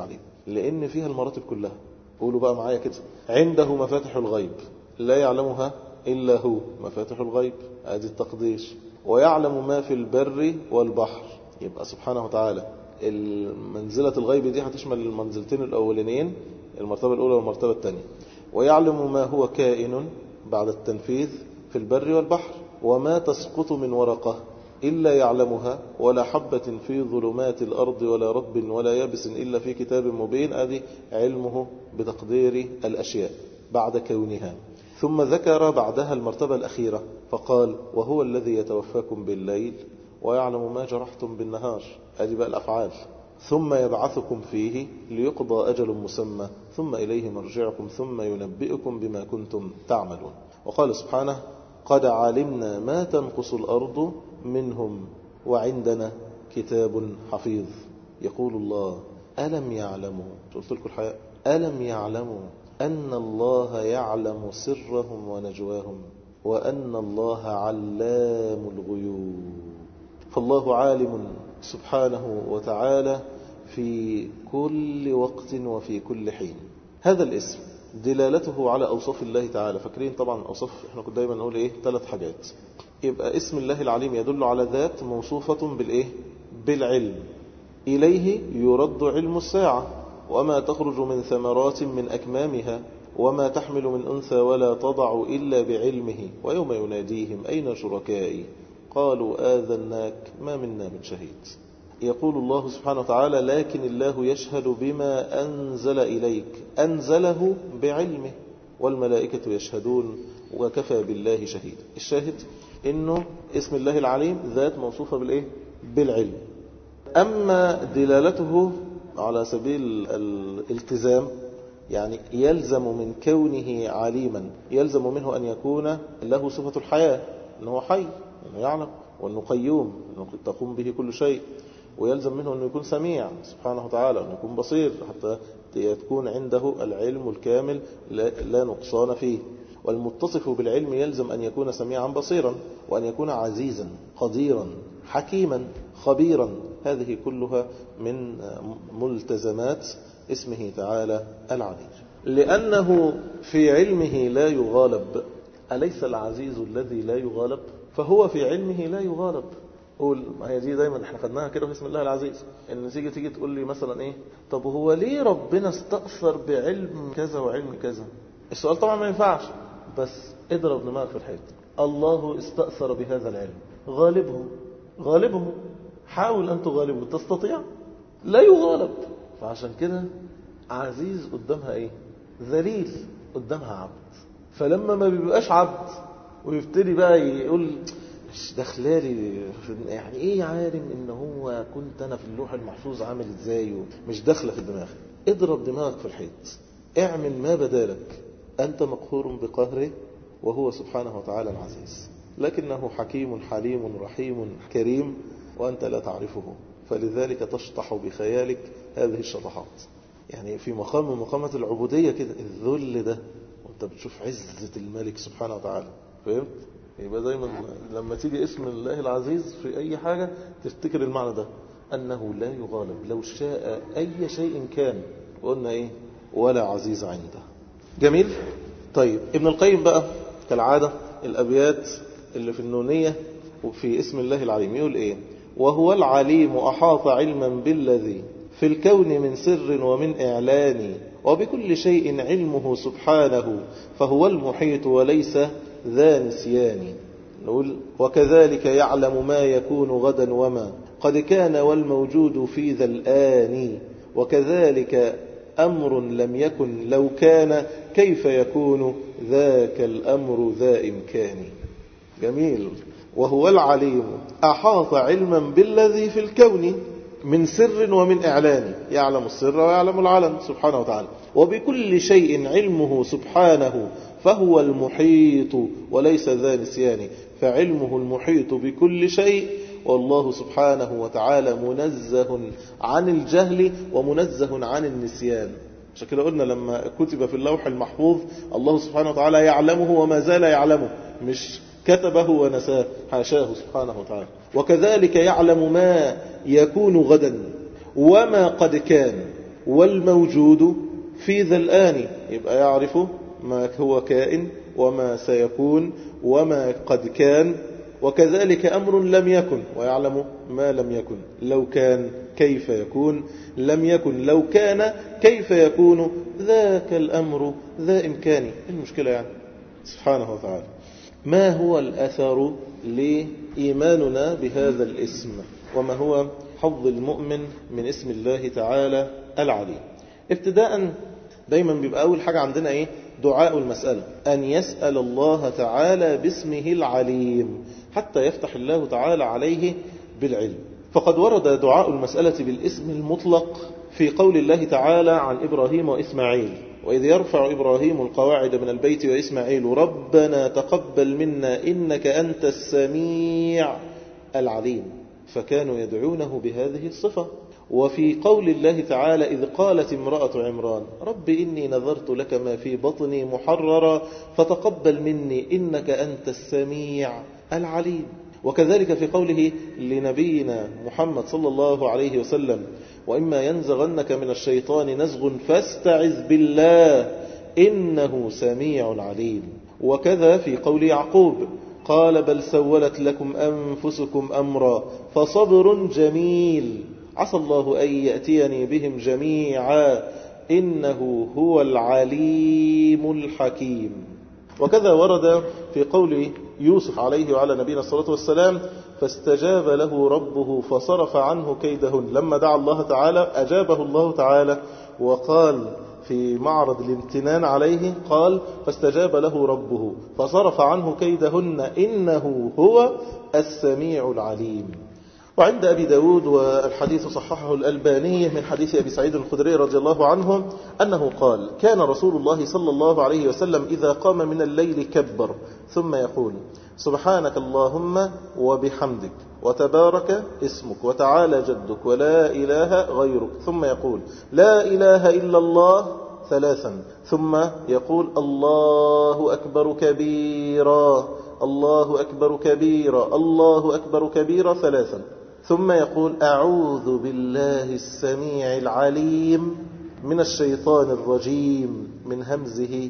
لأن فيها المراتب كلها قولوا بقى معايا كده عنده مفاتح الغيب لا يعلمها إلا هو مفاتح الغيب ادي التقدير ويعلم ما في البر والبحر يبقى سبحانه وتعالى المنزلة الغيب دي هتشمل المنزلتين الأولانيين المرتبة الأولى والمرتبة الثانية ويعلم ما هو كائن بعد التنفيذ في البر والبحر وما تسقط من ورقة إلا يعلمها ولا حبة في ظلمات الأرض ولا رطب ولا يابس إلا في كتاب مبين هذه علمه بتقدير الأشياء بعد كونها ثم ذكر بعدها المرتبة الأخيرة فقال وهو الذي يتوفاكم بالليل ويعلم ما جرحتم بالنهار هذه بقى الأفعال ثم يبعثكم فيه ليقضى أجل مسمى ثم إليه مرجعكم ثم ينبئكم بما كنتم تعملون وقال سبحانه قد علمنا ما تنقص الأرض منهم وعندنا كتاب حفيظ يقول الله ألم يعلموا قلت لكم الحياة ألم يعلموا أن الله يعلم سرهم ونجواهم وأن الله علام الغيوب فالله عالم سبحانه وتعالى في كل وقت وفي كل حين هذا الاسم دلالته على أوصاف الله تعالى فاكرين طبعا أوصاف احنا كنا دايما نقول ايه ثلاث حاجات يبقى اسم الله العليم يدل على ذات موصوفة بالايه بالعلم إليه يرد علم الساعة وما تخرج من ثمرات من أكمامها وما تحمل من أنثى ولا تضع إلا بعلمه ويوم يناديهم أين شركائي قالوا آذناك ما منا من شهيد يقول الله سبحانه وتعالى لكن الله يشهد بما أنزل إليك أنزله بعلمه والملائكة يشهدون وكفى بالله شهيدا الشاهد إنه اسم الله العليم ذات موصوفة بالإيه؟ بالعلم أما دلالته على سبيل الالتزام يعني يلزم من كونه عليما يلزم منه أن يكون له صفة الحياة أنه حي أنه يعلم وأنه قيوم أنه تقوم به كل شيء ويلزم منه أنه يكون سميع سبحانه وتعالى أنه يكون بصير حتى تكون عنده العلم الكامل لا نقصان فيه والمتصف بالعلم يلزم أن يكون سميعا بصيرا وأن يكون عزيزا قديرا حكيما خبيرا هذه كلها من ملتزمات اسمه تعالى العليم لأنه في علمه لا يغالب أليس العزيز الذي لا يغالب فهو في علمه لا يغالب قول ما هي دي دايما احنا خدناها كده في اسم الله العزيز ان تيجي تيجي تقول لي مثلا ايه طب هو ليه ربنا استأثر بعلم كذا وعلم كذا السؤال طبعا ما ينفعش بس اضرب دماغك في الحيط الله استأثر بهذا العلم غالبه غالبه حاول أن تغالبه تستطيع لا يغالب فعشان كده عزيز قدامها ايه ذليل قدامها عبد فلما ما بيبقاش عبد ويبتدي بقى يقول مش داخلالي يعني ايه عالم ان هو كنت انا في اللوح المحفوظ عامل ازاي مش داخله في الدماغ اضرب دماغك في الحيط اعمل ما بدالك انت مقهور بقهره وهو سبحانه وتعالى العزيز لكنه حكيم حليم رحيم كريم وانت لا تعرفه فلذلك تشطح بخيالك هذه الشطحات يعني في مقام من مقامات العبودية كده الذل ده وانت بتشوف عزة الملك سبحانه وتعالى فهمت؟ يبقى دايما لما تيجي اسم الله العزيز في أي حاجة تفتكر المعنى ده أنه لا يغالب لو شاء أي شيء كان قلنا إيه ولا عزيز عنده جميل طيب ابن القيم بقى كالعادة الأبيات اللي في النونية وفي اسم الله العليم يقول إيه وهو العليم أحاط علما بالذي في الكون من سر ومن إعلان وبكل شيء علمه سبحانه فهو المحيط وليس ذا نسيان نقول وكذلك يعلم ما يكون غدا وما قد كان والموجود في ذا الآن وكذلك أمر لم يكن لو كان كيف يكون ذاك الأمر ذا إمكان جميل وهو العليم أحاط علما بالذي في الكون من سر ومن إعلان يعلم السر ويعلم العلن سبحانه وتعالى وبكل شيء علمه سبحانه فهو المحيط وليس ذا نسيان فعلمه المحيط بكل شيء والله سبحانه وتعالى منزه عن الجهل ومنزه عن النسيان عشان كده قلنا لما كتب في اللوح المحفوظ الله سبحانه وتعالى يعلمه وما زال يعلمه مش كتبه ونساه حاشاه سبحانه وتعالى وكذلك يعلم ما يكون غدا وما قد كان والموجود في ذا الآن يبقى يعرف ما هو كائن وما سيكون وما قد كان وكذلك أمر لم يكن ويعلم ما لم يكن لو كان كيف يكون لم يكن لو كان كيف يكون ذاك الأمر ذا إمكاني المشكلة يعني سبحانه وتعالى ما هو الأثر لإيماننا بهذا الاسم وما هو حظ المؤمن من اسم الله تعالى العليم ابتداء دايما بيبقى أول حاجة عندنا إيه دعاء المسألة أن يسأل الله تعالى باسمه العليم حتى يفتح الله تعالى عليه بالعلم فقد ورد دعاء المسألة بالاسم المطلق في قول الله تعالى عن إبراهيم وإسماعيل وإذ يرفع إبراهيم القواعد من البيت وإسماعيل ربنا تقبل منا إنك أنت السميع العليم فكانوا يدعونه بهذه الصفة وفي قول الله تعالى إذ قالت امرأة عمران رب إني نذرت لك ما في بطني محررا فتقبل مني إنك أنت السميع العليم وكذلك في قوله لنبينا محمد صلى الله عليه وسلم وإما ينزغنك من الشيطان نزغ فاستعذ بالله إنه سميع عليم وكذا في قول يعقوب قال بل سولت لكم أنفسكم أمرا فصبر جميل عسى الله أن يأتيني بهم جميعا إنه هو العليم الحكيم وكذا ورد في قول يوسف عليه وعلى نبينا الصلاة والسلام فاستجاب له ربه فصرف عنه كيدهن لما دعا الله تعالى أجابه الله تعالى وقال في معرض الامتنان عليه قال فاستجاب له ربه فصرف عنه كيدهن إنه هو السميع العليم وعند أبي داود والحديث صححه الألباني من حديث أبي سعيد الخدري رضي الله عنه أنه قال كان رسول الله صلى الله عليه وسلم إذا قام من الليل كبر ثم يقول سبحانك اللهم وبحمدك وتبارك اسمك وتعالى جدك ولا إله غيرك ثم يقول لا إله إلا الله ثلاثا ثم يقول الله أكبر كبيرا الله أكبر كبيرا الله أكبر كبيرا ثلاثا ثم يقول أعوذ بالله السميع العليم من الشيطان الرجيم من همزه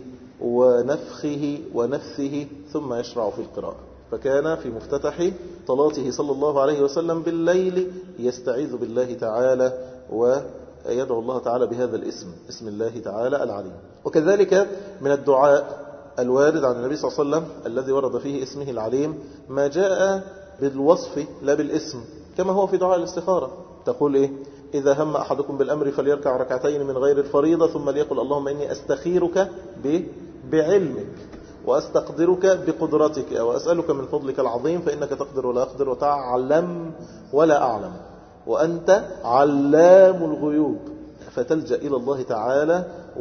ونفخه ونفثه ثم يشرع في القراءة فكان في مفتتح صلاته صلى الله عليه وسلم بالليل يستعيذ بالله تعالى ويدعو الله تعالى بهذا الاسم اسم الله تعالى العليم وكذلك من الدعاء الوارد عن النبي صلى الله عليه وسلم الذي ورد فيه اسمه العليم ما جاء بالوصف لا بالاسم كما هو في دعاء الاستخارة تقول إيه إذا هم أحدكم بالأمر فليركع ركعتين من غير الفريضة ثم ليقل اللهم إني أستخيرك بعلمك وأستقدرك بقدرتك وأسألك من فضلك العظيم فإنك تقدر ولا أقدر وتعلم ولا أعلم وأنت علام الغيوب فتلجأ إلى الله تعالى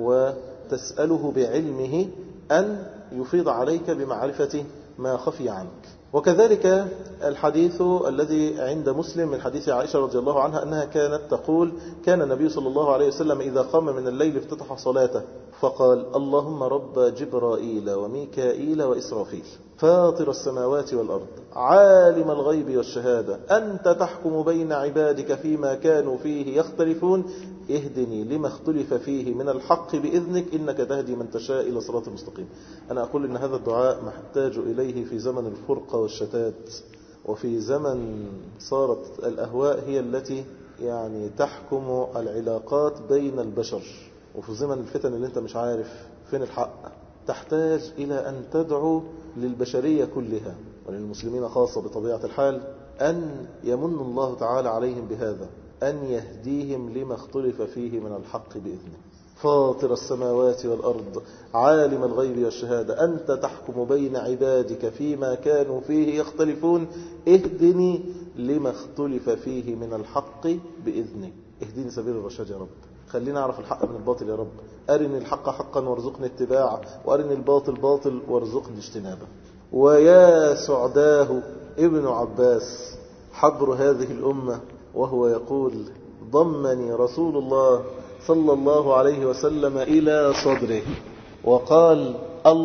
وتسأله بعلمه أن يفيض عليك بمعرفة ما خفي عنك وكذلك الحديث الذي عند مسلم من حديث عائشة رضي الله عنها أنها كانت تقول كان النبي صلى الله عليه وسلم إذا قام من الليل افتتح صلاته فقال اللهم رب جبرائيل وميكائيل وإسرافيل فاطر السماوات والأرض عالم الغيب والشهادة أنت تحكم بين عبادك فيما كانوا فيه يختلفون اهدني لما اختلف فيه من الحق بإذنك إنك تهدي من تشاء إلى صراط المستقيم أنا أقول إن هذا الدعاء محتاج إليه في زمن الفرقة والشتات وفي زمن صارت الأهواء هي التي يعني تحكم العلاقات بين البشر وفي زمن الفتن اللي انت مش عارف فين الحق تحتاج إلى أن تدعو للبشرية كلها وللمسلمين خاصة بطبيعة الحال أن يمن الله تعالى عليهم بهذا أن يهديهم لما اختلف فيه من الحق بإذنه فاطر السماوات والأرض عالم الغيب والشهادة أنت تحكم بين عبادك فيما كانوا فيه يختلفون اهدني لما اختلف فيه من الحق بإذنك اهدني سبيل الرشاد يا رب خلينا أعرف الحق من الباطل يا رب أرني الحق حقا وارزقني اتباعه وأرني الباطل باطل وارزقني اجتنابه ويا سعداه ابن عباس حبر هذه الأمة وهو يقول ضمني رسول الله صلى الله عليه وسلم إلى صدره وقال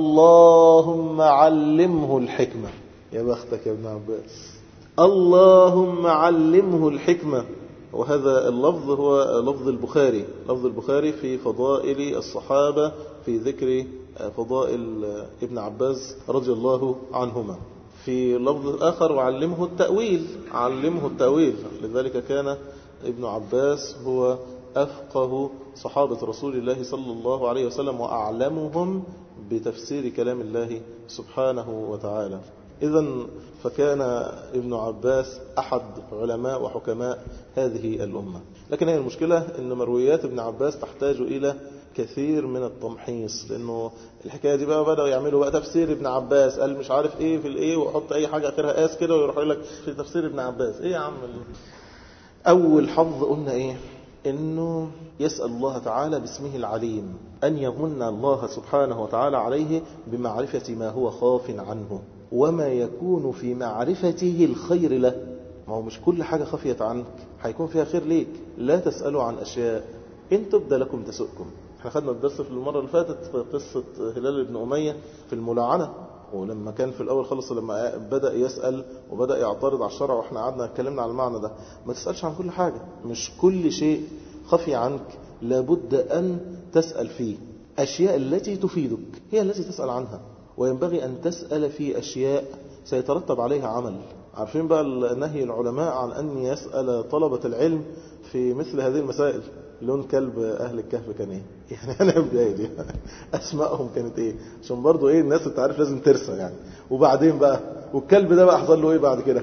اللهم علمه الحكمة يا بختك يا ابن عباس اللهم علمه الحكمة وهذا اللفظ هو لفظ البخاري لفظ البخاري في فضائل الصحابة في ذكر فضائل ابن عباس رضي الله عنهما في لفظ آخر وعلمه التأويل علمه التأويل لذلك كان ابن عباس هو أفقه صحابة رسول الله صلى الله عليه وسلم وأعلمهم بتفسير كلام الله سبحانه وتعالى إذا فكان ابن عباس أحد علماء وحكماء هذه الأمة لكن هي المشكلة أن مرويات ابن عباس تحتاج إلى كثير من التمحيص لأنه الحكاية دي بقى بدأوا يعملوا بقى تفسير ابن عباس قال مش عارف ايه في الايه وحط اي حاجة اخرها اس كده ويروح يقول لك في تفسير ابن عباس ايه يا عم اول حظ قلنا ايه انه يسأل الله تعالى باسمه العليم ان يمن الله سبحانه وتعالى عليه بمعرفة ما هو خاف عنه وما يكون في معرفته الخير له ما هو مش كل حاجة خفيت عنك هيكون فيها خير ليك لا تسألوا عن أشياء إن تبدى لكم تسؤكم احنا خدنا الدرس في المرة اللي فاتت في قصة هلال بن أمية في الملاعنة ولما كان في الأول خلص لما بدأ يسأل وبدأ يعترض على الشرع وإحنا قعدنا اتكلمنا على المعنى ده ما تسألش عن كل حاجة مش كل شيء خفي عنك لابد أن تسأل فيه أشياء التي تفيدك هي التي تسأل عنها وينبغي أن تسأل في أشياء سيترتب عليها عمل عارفين بقى نهي العلماء عن أن يسأل طلبة العلم في مثل هذه المسائل لون كلب أهل الكهف كان إيه يعني أنا بداية دي أسمائهم كانت إيه عشان برضو إيه الناس أنت عارف لازم ترسى يعني وبعدين بقى والكلب ده بقى حصل له إيه بعد كده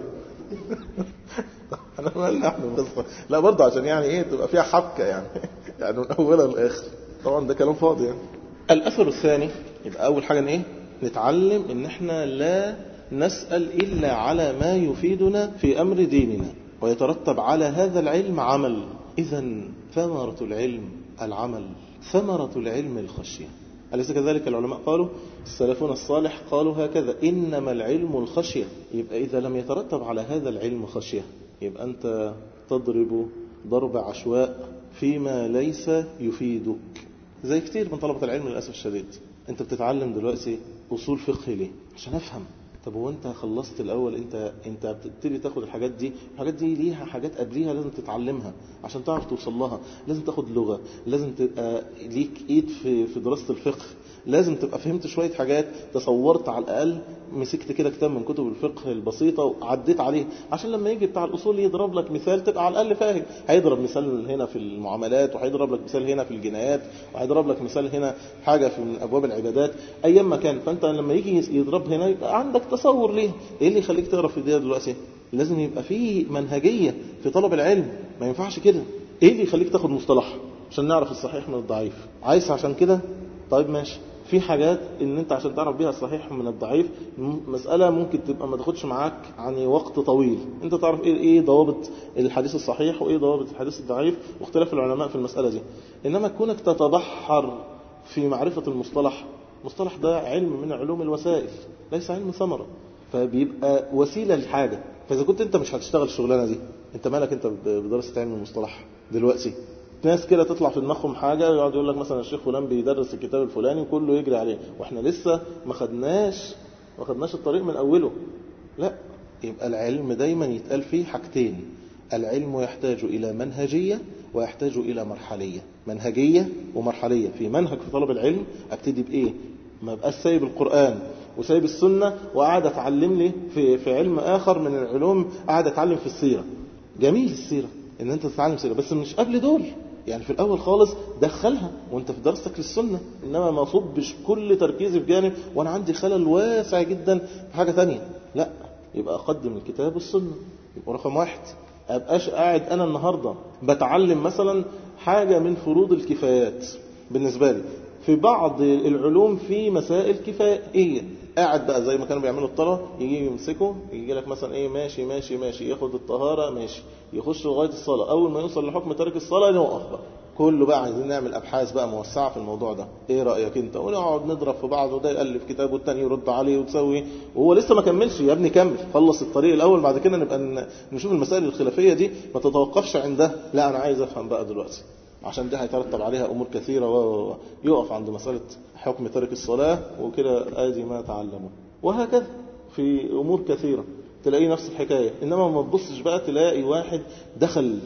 أنا مالنا إحنا بس لا برضو عشان يعني إيه تبقى فيها حبكة يعني يعني من أولها لآخر طبعا ده كلام فاضي يعني الأثر الثاني يبقى أول حاجة إيه نتعلم إن إحنا لا نسأل إلا على ما يفيدنا في أمر ديننا ويترتب على هذا العلم عمل إذا ثمرة العلم العمل ثمرة العلم الخشية أليس كذلك العلماء قالوا السلفون الصالح قالوا هكذا إنما العلم الخشية يبقى إذا لم يترتب على هذا العلم خشية يبقى أنت تضرب ضرب عشواء فيما ليس يفيدك زي كتير من طلبة العلم للأسف الشديد أنت بتتعلم دلوقتي أصول فقه ليه عشان أفهم طب هو انت خلصت الاول انت انت بتبتدي تاخد الحاجات دي الحاجات دي ليها حاجات قبليها لازم تتعلمها عشان تعرف توصل لها لازم تاخد لغه لازم تبقى ليك ايد في في دراسه الفقه لازم تبقى فهمت شويه حاجات تصورت على الاقل مسكت كده كتاب من كتب الفقه البسيطه وعديت عليه عشان لما يجي بتاع الاصول يضرب لك مثال تبقى على الاقل فاهم هيضرب مثال هنا في المعاملات وهيضرب لك مثال هنا في الجنايات وهيضرب لك مثال هنا حاجه في من ابواب العبادات ايام ما كان فانت لما يجي يضرب هنا يبقى عندك تصور ليه ايه اللي يخليك تقرا في دي دلوقتي لازم يبقى في منهجيه في طلب العلم ما ينفعش كده ايه اللي يخليك تاخد مصطلح عشان نعرف الصحيح من الضعيف عايز عشان كده طيب ماشي في حاجات ان انت عشان تعرف بيها الصحيح من الضعيف مسألة ممكن تبقى ما تاخدش معاك يعني وقت طويل انت تعرف ايه ايه ضوابط الحديث الصحيح وايه ضوابط الحديث الضعيف واختلاف العلماء في المسألة دي انما كونك تتبحر في معرفة المصطلح مصطلح ده علم من علوم الوسائل ليس علم ثمرة فبيبقى وسيلة لحاجة فإذا كنت أنت مش هتشتغل الشغلانة دي أنت مالك أنت بدراسة علم المصطلح دلوقتي ناس كده تطلع في دماغهم حاجة يقعد يقول لك مثلا الشيخ فلان بيدرس الكتاب الفلاني وكله يجري عليه واحنا لسه ما خدناش ما خدناش الطريق من أوله لا يبقى العلم دايما يتقال فيه حاجتين العلم يحتاج إلى منهجية ويحتاج إلى مرحلية منهجية ومرحلية في منهج في طلب العلم أبتدي بإيه ما بقاش سايب القرآن وسايب السنة وقاعد أتعلم لي في, في علم آخر من العلوم قاعد أتعلم في السيرة جميل السيرة إن أنت تتعلم سيرة بس مش قبل دول يعني في الأول خالص دخلها وانت في دراستك للسنة إنما ما صبش كل تركيزي في جانب وأنا عندي خلل واسع جدا في حاجة تانية لا يبقى أقدم الكتاب والسنة يبقى رقم واحد أبقاش قاعد أنا النهاردة بتعلم مثلا حاجة من فروض الكفايات بالنسبة لي في بعض العلوم في مسائل كفائية قاعد بقى زي ما كانوا بيعملوا الطلبة يجي يمسكوا يجي لك مثلا ايه ماشي ماشي ماشي ياخد الطهارة ماشي يخش لغاية الصلاة أول ما يوصل لحكم ترك الصلاة نوقف بقى كله بقى عايزين نعمل أبحاث بقى موسعة في الموضوع ده ايه رأيك انت ونقعد نضرب في بعض وده يألف كتاب والتاني يرد عليه وتسوي وهو لسه ما كملش يا ابني كمل خلص الطريق الأول بعد كده نبقى نشوف المسائل الخلافية دي ما تتوقفش عندها لا أنا عايز أفهم بقى دلوقتي عشان ده هيترتب عليها أمور كثيرة ويقف عند مسألة حكم ترك الصلاة وكده آدي ما تعلموا وهكذا في أمور كثيرة تلاقيه نفس الحكاية إنما ما تبصش بقى تلاقي واحد دخل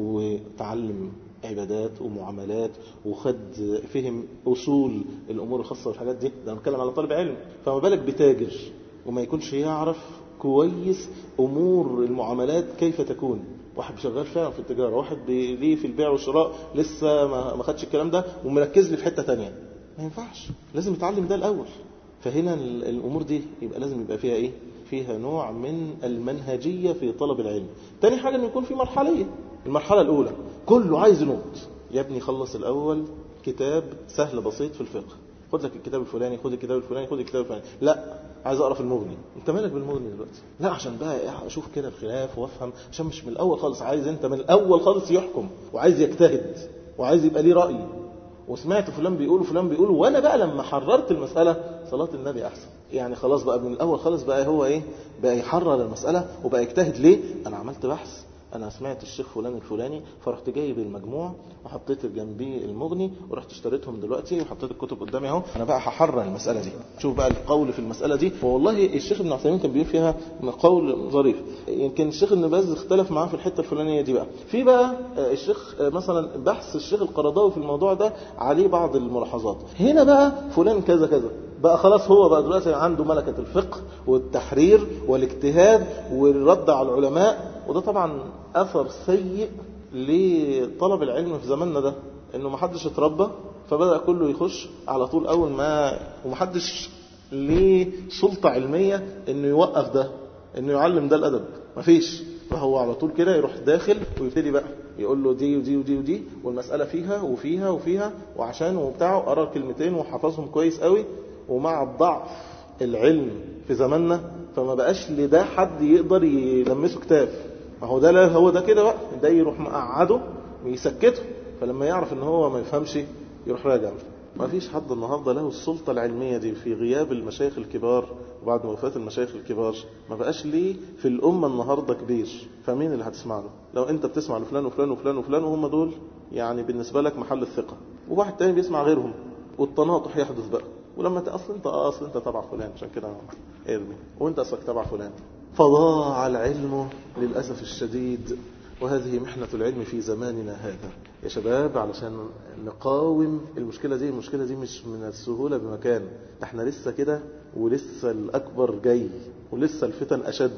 وتعلم عبادات ومعاملات وخد فهم أصول الأمور الخاصة والحاجات دي ده بنتكلم على طالب علم فما بالك بتاجر وما يكونش يعرف كويس أمور المعاملات كيف تكون واحد شغال فعلا في التجارة واحد ليه في البيع والشراء لسه ما خدش الكلام ده ومركز لي في حتة تانية ما ينفعش لازم يتعلم ده الأول فهنا الأمور دي يبقى لازم يبقى فيها إيه فيها نوع من المنهجية في طلب العلم تاني حاجة أن يكون في مرحلية المرحلة الأولى كله عايز نوت يا ابني خلص الأول كتاب سهل بسيط في الفقه خد لك الكتاب الفلاني خد الكتاب الفلاني خد الكتاب الفلاني لا عايز اقرا في المغني انت مالك بالمغني دلوقتي لا عشان بقى اشوف كده الخلاف وافهم عشان مش من الاول خالص عايز انت من الاول خالص يحكم وعايز يجتهد وعايز يبقى ليه راي وسمعت فلان بيقول وفلان بيقول وانا بقى لما حررت المساله صلاه النبي احسن يعني خلاص بقى من الاول خالص بقى هو ايه بقى يحرر المساله وبقى يجتهد ليه انا عملت بحث انا سمعت الشيخ فلان الفلاني فرحت جايب المجموع وحطيت جنبيه المغني ورحت اشتريتهم دلوقتي وحطيت الكتب قدامي اهو انا بقى هحرر المساله دي شوف بقى القول في المساله دي والله الشيخ ابن عثيمين كان بيقول فيها قول ظريف يمكن الشيخ ابن باز اختلف معاه في الحته الفلانيه دي بقى في بقى الشيخ مثلا بحث الشيخ القرضاوي في الموضوع ده عليه بعض الملاحظات هنا بقى فلان كذا كذا بقى خلاص هو بقى دلوقتي عنده ملكة الفقه والتحرير والاجتهاد والرد على العلماء وده طبعا أثر سيء لطلب العلم في زماننا ده انه محدش اتربى فبدأ كله يخش على طول اول ما ومحدش ليه سلطة علمية انه يوقف ده انه يعلم ده الادب مفيش فهو على طول كده يروح داخل ويبتدي بقى يقول له دي ودي ودي ودي والمسألة فيها وفيها وفيها وعشان وبتاعه قرا الكلمتين وحفظهم كويس قوي ومع الضعف العلم في زماننا فما بقاش لده حد يقدر يلمسه كتاب ما هو ده لا هو ده كده بقى ده يروح مقعده ويسكته فلما يعرف ان هو ما يفهمش يروح راجع ما فيش حد النهارده له السلطة العلمية دي في غياب المشايخ الكبار وبعد وفاة المشايخ الكبار ما بقاش ليه في الأمة النهاردة كبير فمين اللي هتسمع له لو أنت بتسمع لفلان وفلان وفلان وفلان وهم دول يعني بالنسبة لك محل الثقة وواحد تاني بيسمع غيرهم والتناطح يحدث بقى ولما اصل انت اصل انت تبع فلان عشان كده ارمي وانت اصلك تبع فلان فضاع العلم للأسف الشديد وهذه محنة العلم في زماننا هذا يا شباب علشان نقاوم المشكلة دي المشكلة دي مش من السهولة بمكان احنا لسه كده ولسه الأكبر جاي ولسه الفتن أشد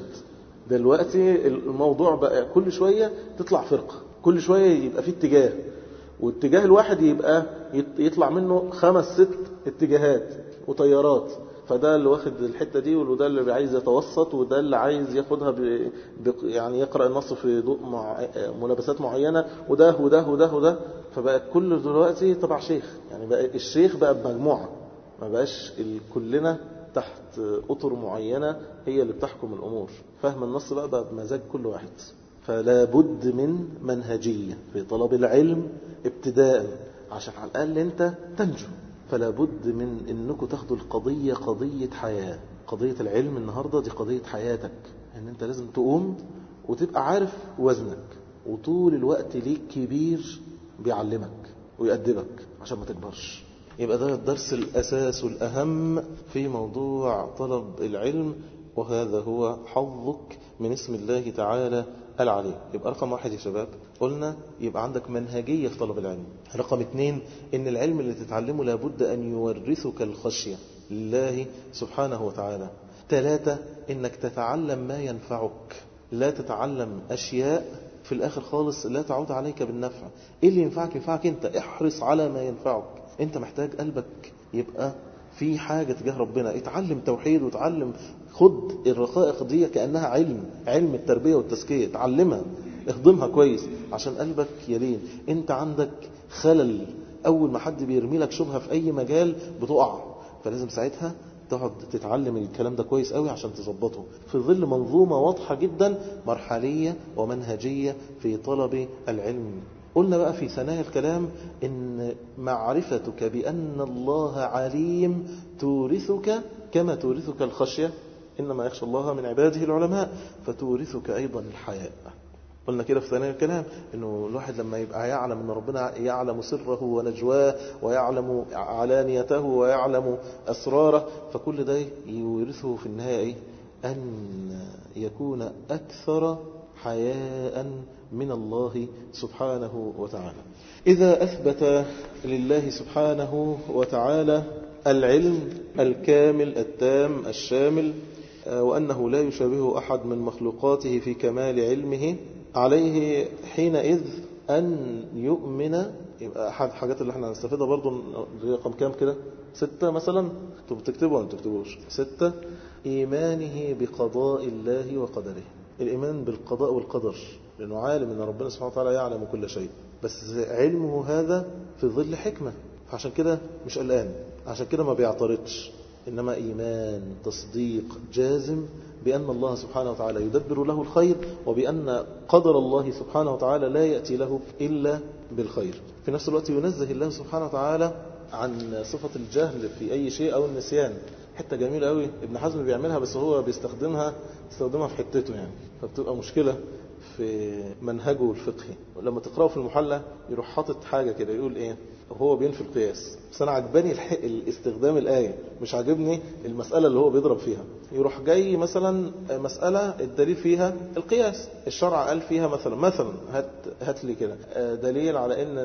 دلوقتي الموضوع بقى كل شوية تطلع فرقة كل شوية يبقى في اتجاه واتجاه الواحد يبقى يطلع منه خمس ست اتجاهات وطيارات فده اللي واخد الحتة دي وده اللي عايز يتوسط وده اللي عايز ياخدها ب... ب... يعني يقرأ النص في ضوء مع... ملابسات معينة وده وده وده وده فبقى كل دلوقتي تبع شيخ يعني بقى الشيخ بقى بمجموعة ما بقاش كلنا تحت أطر معينة هي اللي بتحكم الأمور فهم النص بقى بقى بمزاج كل واحد فلا بد من منهجية في طلب العلم ابتداء عشان على الأقل أنت تنجو فلا بد من أنكم تاخدوا القضية قضية حياة قضية العلم النهاردة دي قضية حياتك أن أنت لازم تقوم وتبقى عارف وزنك وطول الوقت ليك كبير بيعلمك ويأدبك عشان ما تكبرش يبقى ده الدرس الأساس والأهم في موضوع طلب العلم وهذا هو حظك من اسم الله تعالى العليم يبقى رقم واحد يا شباب قلنا يبقى عندك منهجية في طلب العلم رقم اتنين ان العلم اللي تتعلمه لابد ان يورثك الخشية لله سبحانه وتعالى ثلاثة انك تتعلم ما ينفعك لا تتعلم اشياء في الاخر خالص لا تعود عليك بالنفع ايه اللي ينفعك ينفعك انت احرص على ما ينفعك انت محتاج قلبك يبقى في حاجة تجاه ربنا اتعلم توحيد وتعلم خد الرقائق دي كأنها علم علم التربية والتزكية اتعلمها اخدمها كويس عشان قلبك يلين انت عندك خلل اول ما حد بيرمي لك شبهة في اي مجال بتقع فلازم ساعتها تقعد تتعلم الكلام ده كويس قوي عشان تظبطه في ظل منظومة واضحة جدا مرحلية ومنهجية في طلب العلم قلنا بقى في ثنايا الكلام ان معرفتك بأن الله عليم تورثك كما تورثك الخشية إنما يخشى الله من عباده العلماء فتورثك أيضا الحياء قلنا كده في ثنايا الكلام انه الواحد لما يبقى يعلم ان ربنا يعلم سره ونجواه ويعلم علانيته ويعلم اسراره فكل ده يورثه في النهايه ايه ان يكون أكثر حياء من الله سبحانه وتعالى إذا أثبت لله سبحانه وتعالى العلم الكامل التام الشامل وأنه لا يشابه أحد من مخلوقاته في كمال علمه عليه حينئذ أن يؤمن يبقى أحد الحاجات اللي احنا هنستفيدها برضو رقم كام كده ستة مثلا انتوا بتكتبوا ولا تكتبوش ستة إيمانه بقضاء الله وقدره الإيمان بالقضاء والقدر لأنه عالم أن ربنا سبحانه وتعالى يعلم كل شيء بس علمه هذا في ظل حكمة فعشان كده مش قلقان عشان كده ما بيعترضش إنما إيمان تصديق جازم بأن الله سبحانه وتعالى يدبر له الخير وبأن قدر الله سبحانه وتعالى لا يأتي له إلا بالخير في نفس الوقت ينزه الله سبحانه وتعالى عن صفة الجهل في أي شيء أو النسيان حتة جميلة قوي ابن حزم بيعملها بس هو بيستخدمها بيستخدمها في حتته يعني فبتبقى مشكلة في منهجه الفقهي لما تقرأه في المحلى يروح حاطط حاجة كده يقول ايه وهو بينفي القياس بس انا عجباني الاستخدام الآية مش عاجبني المسألة اللي هو بيضرب فيها يروح جاي مثلا مسألة الدليل فيها القياس الشرع قال فيها مثلا مثلا هات, هات لي كده دليل على ان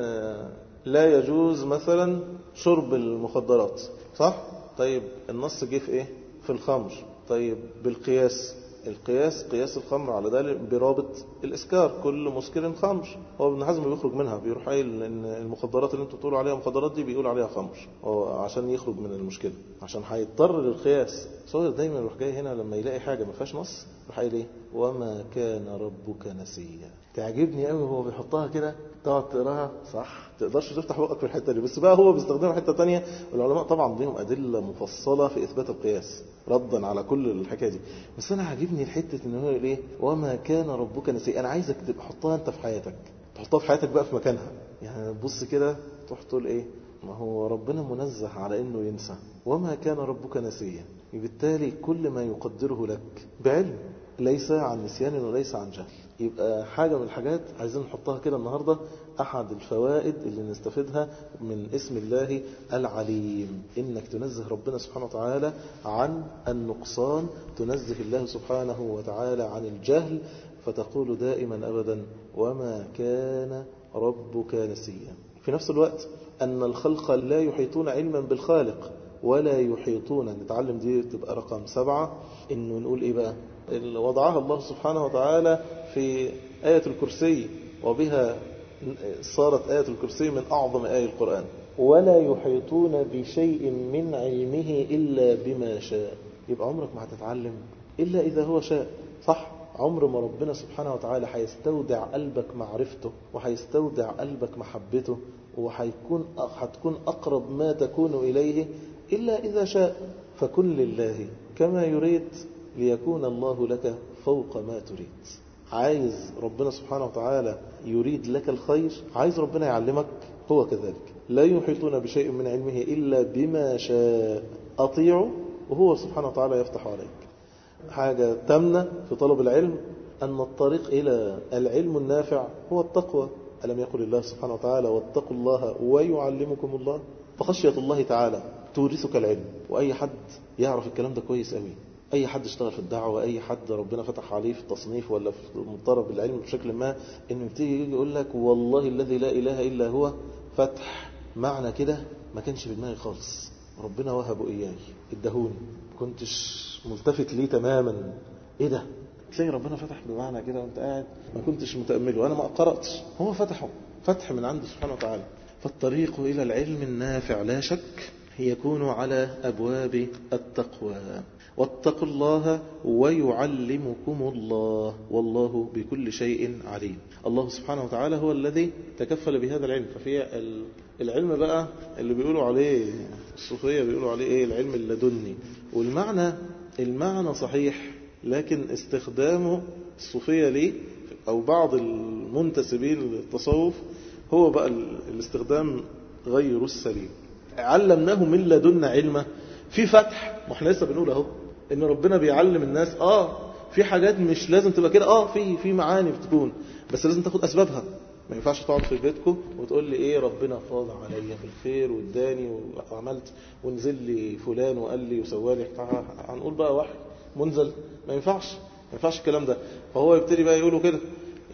لا يجوز مثلا شرب المخدرات صح طيب النص جه في ايه في الخمر طيب بالقياس القياس قياس الخمر على ذلك برابط الإسكار كل مسكر خمر هو ابن حزم بيخرج منها بيروح قايل ان المخدرات اللي انتوا بتقولوا عليها مخدرات دي بيقول عليها خمر عشان يخرج من المشكلة عشان هيضطر للقياس صور دايما يروح جاي هنا لما يلاقي حاجة ما فيهاش نص يروح قايل ايه وما كان ربك نسيا تعجبني قوي هو بيحطها كده تقعد تقراها صح تقدرش تفتح بقك في الحته دي بس بقى هو بيستخدمها حته تانية والعلماء طبعا ليهم ادله مفصله في اثبات القياس ردا على كل الحكايه دي بس انا عاجبني الحته ان هو يقول ايه وما كان ربك نسيا انا عايزك تبقى حطها انت في حياتك تحطها في حياتك بقى في مكانها يعني تبص كده تروح تقول ايه ما هو ربنا منزه على انه ينسى وما كان ربك نسيا بالتالي كل ما يقدره لك بعلم ليس عن نسيان وليس عن جهل يبقى حاجة من الحاجات عايزين نحطها كده النهاردة أحد الفوائد اللي نستفيدها من اسم الله العليم إنك تنزه ربنا سبحانه وتعالى عن النقصان تنزه الله سبحانه وتعالى عن الجهل فتقول دائما أبدا وما كان ربك نسيا في نفس الوقت أن الخلق لا يحيطون علما بالخالق ولا يحيطون نتعلم دي تبقى رقم سبعة إنه نقول إيه بقى اللي وضعها الله سبحانه وتعالى في آية الكرسي وبها صارت آية الكرسي من أعظم آية القرآن ولا يحيطون بشيء من علمه إلا بما شاء يبقى عمرك ما هتتعلم إلا إذا هو شاء صح عمر ما ربنا سبحانه وتعالى هيستودع قلبك معرفته وهيستودع قلبك محبته وهيكون هتكون أقرب ما تكون إليه إلا إذا شاء فكن لله كما يريد ليكون الله لك فوق ما تريد عايز ربنا سبحانه وتعالى يريد لك الخير عايز ربنا يعلمك هو كذلك لا يحيطون بشيء من علمه إلا بما شاء أطيعه وهو سبحانه وتعالى يفتح عليك حاجة تمنى في طلب العلم أن الطريق إلى العلم النافع هو التقوى ألم يقل الله سبحانه وتعالى واتقوا الله ويعلمكم الله فخشية الله تعالى تورثك العلم وأي حد يعرف الكلام ده كويس قوي أي حد اشتغل في الدعوة أي حد ربنا فتح عليه في التصنيف ولا في مضطرب العلم بشكل ما إنه يبتدي يجي يقول لك والله الذي لا إله إلا هو فتح معنى كده ما كانش في دماغي خالص ربنا وهبه إياي ادهوني كنتش ملتفت ليه تماما إيه ده تلاقي ربنا فتح بمعنى كده وانت قاعد ما كنتش متأمله وأنا ما قرأتش هو فتحه فتح من عنده سبحانه وتعالى فالطريق إلى العلم النافع لا شك يكون على أبواب التقوى واتقوا الله ويعلمكم الله والله بكل شيء عليم الله سبحانه وتعالى هو الذي تكفل بهذا العلم ففي العلم بقى اللي بيقولوا عليه الصوفية بيقولوا عليه ايه العلم اللدني والمعنى المعنى صحيح لكن استخدامه الصوفية ليه أو بعض المنتسبين للتصوف هو بقى الاستخدام غير السليم علمناه من لدنا علما في فتح ما احنا لسه بنقول اهو ان ربنا بيعلم الناس اه في حاجات مش لازم تبقى كده اه في في معاني بتكون بس لازم تاخد اسبابها ما ينفعش تقعد في بيتكم وتقول لي ايه ربنا فاض عليا في الخير واداني وعملت ونزل لي فلان وقال لي وسوى لي هنقول بقى واحد منزل ما ينفعش ما ينفعش الكلام ده فهو يبتدي بقى يقولوا كده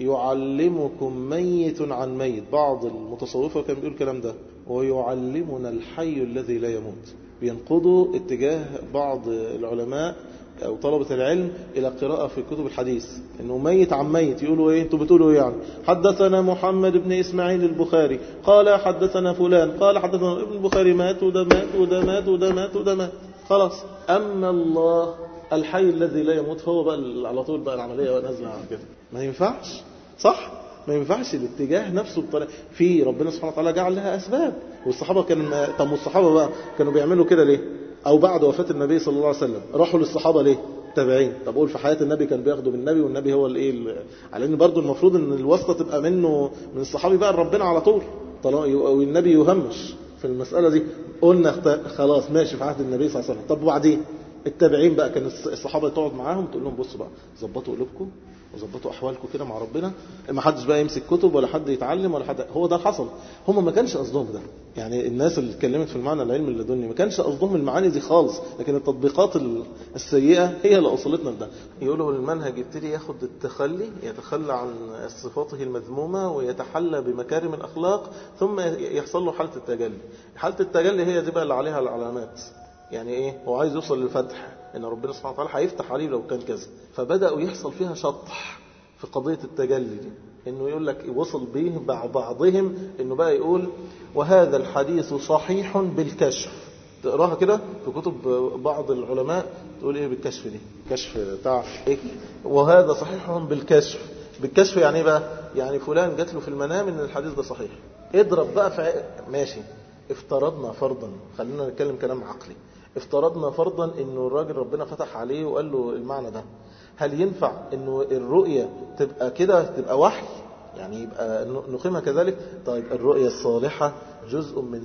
يعلمكم ميت عن ميت بعض المتصوفة كان بيقول الكلام ده ويعلمنا الحي الذي لا يموت بينقضوا اتجاه بعض العلماء أو طلبة العلم إلى قراءة في كتب الحديث إنه ميت عن ميت يقولوا إيه أنتوا بتقولوا إيه يعني حدثنا محمد بن إسماعيل البخاري قال حدثنا فلان قال حدثنا ابن البخاري مات وده مات وده مات وده مات وده مات خلاص أما الله الحي الذي لا يموت فهو بقى على طول بقى العملية نازلة على كده ما ينفعش صح ما ينفعش الاتجاه نفسه بطريقه في ربنا سبحانه وتعالى جعل لها اسباب والصحابه كان طب والصحابه بقى كانوا بيعملوا كده ليه او بعد وفاه النبي صلى الله عليه وسلم راحوا للصحابه ليه تابعين طب قول في حياه النبي كان بياخدوا من النبي والنبي هو الايه على ان برضه المفروض ان الواسطه تبقى منه من الصحابي بقى لربنا على طول طالما او النبي يهمش في المساله دي قلنا خلاص ماشي في عهد النبي صلى الله عليه وسلم طب وبعدين التابعين بقى كان الصحابه تقعد معاهم تقول لهم بصوا بقى ظبطوا قلوبكم وظبطوا احوالكم كده مع ربنا ما حدش بقى يمسك كتب ولا حد يتعلم ولا حد هو ده حصل هم ما كانش قصدهم ده يعني الناس اللي اتكلمت في المعنى العلمي اللدني ما كانش قصدهم المعاني دي خالص لكن التطبيقات السيئه هي اللي اوصلتنا لده يقولوا المنهج يبتدي ياخد التخلي يتخلى عن صفاته المذمومه ويتحلى بمكارم الاخلاق ثم يحصل له حاله التجلي حاله التجلي هي دي بقى اللي عليها العلامات يعني ايه هو عايز يوصل للفتح ان ربنا سبحانه وتعالى هيفتح عليه لو كان كذا فبداوا يحصل فيها شطح في قضيه التجلي دي انه يقول لك وصل به بعضهم انه بقى يقول وهذا الحديث صحيح بالكشف تقراها كده في كتب بعض العلماء تقول ايه بالكشف دي كشف بتاع ايه وهذا صحيح بالكشف بالكشف يعني ايه بقى يعني فلان جات له في المنام ان الحديث ده صحيح اضرب بقى في ماشي افترضنا فرضا خلينا نتكلم كلام عقلي افترضنا فرضا انه الراجل ربنا فتح عليه وقال له المعنى ده هل ينفع انه الرؤية تبقى كده تبقى وحي يعني يبقى نقيمها كذلك طيب الرؤية الصالحة جزء من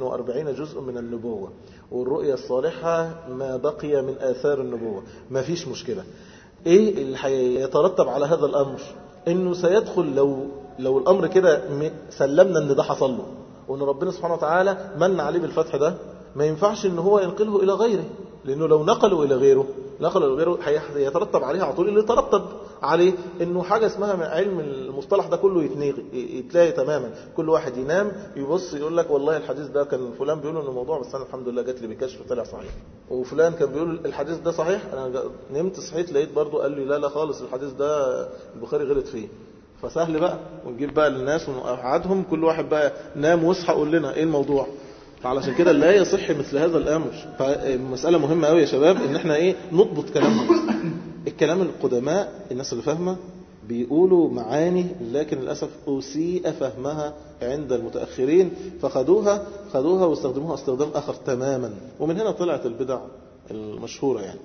46 جزء من النبوة والرؤية الصالحة ما بقي من آثار النبوة ما فيش مشكلة ايه اللي هيترتب على هذا الامر انه سيدخل لو لو الامر كده سلمنا ان ده حصل له وان ربنا سبحانه وتعالى من عليه بالفتح ده ما ينفعش ان هو ينقله الى غيره لانه لو نقله الى غيره نقله الى غيره هيترتب عليه على طول اللي يترتب عليه انه حاجه اسمها علم المصطلح ده كله يتنغي يتلاقي تماما كل واحد ينام يبص يقول لك والله الحديث ده كان فلان بيقول انه الموضوع بس انا الحمد لله جات لي بكشف طلع صحيح وفلان كان بيقول الحديث ده صحيح انا نمت صحيت لقيت برضه قال لي لا لا خالص الحديث ده البخاري غلط فيه فسهل بقى ونجيب بقى للناس ونقعدهم كل واحد بقى نام واصحى قول لنا ايه الموضوع فعلشان كده لا يصح مثل هذا الامر فمساله مهمه قوي يا شباب ان احنا ايه نضبط كلامنا الكلام القدماء الناس اللي فاهمه بيقولوا معاني لكن للاسف اسيء فهمها عند المتاخرين فخدوها خدوها واستخدموها استخدام اخر تماما ومن هنا طلعت البدع المشهوره يعني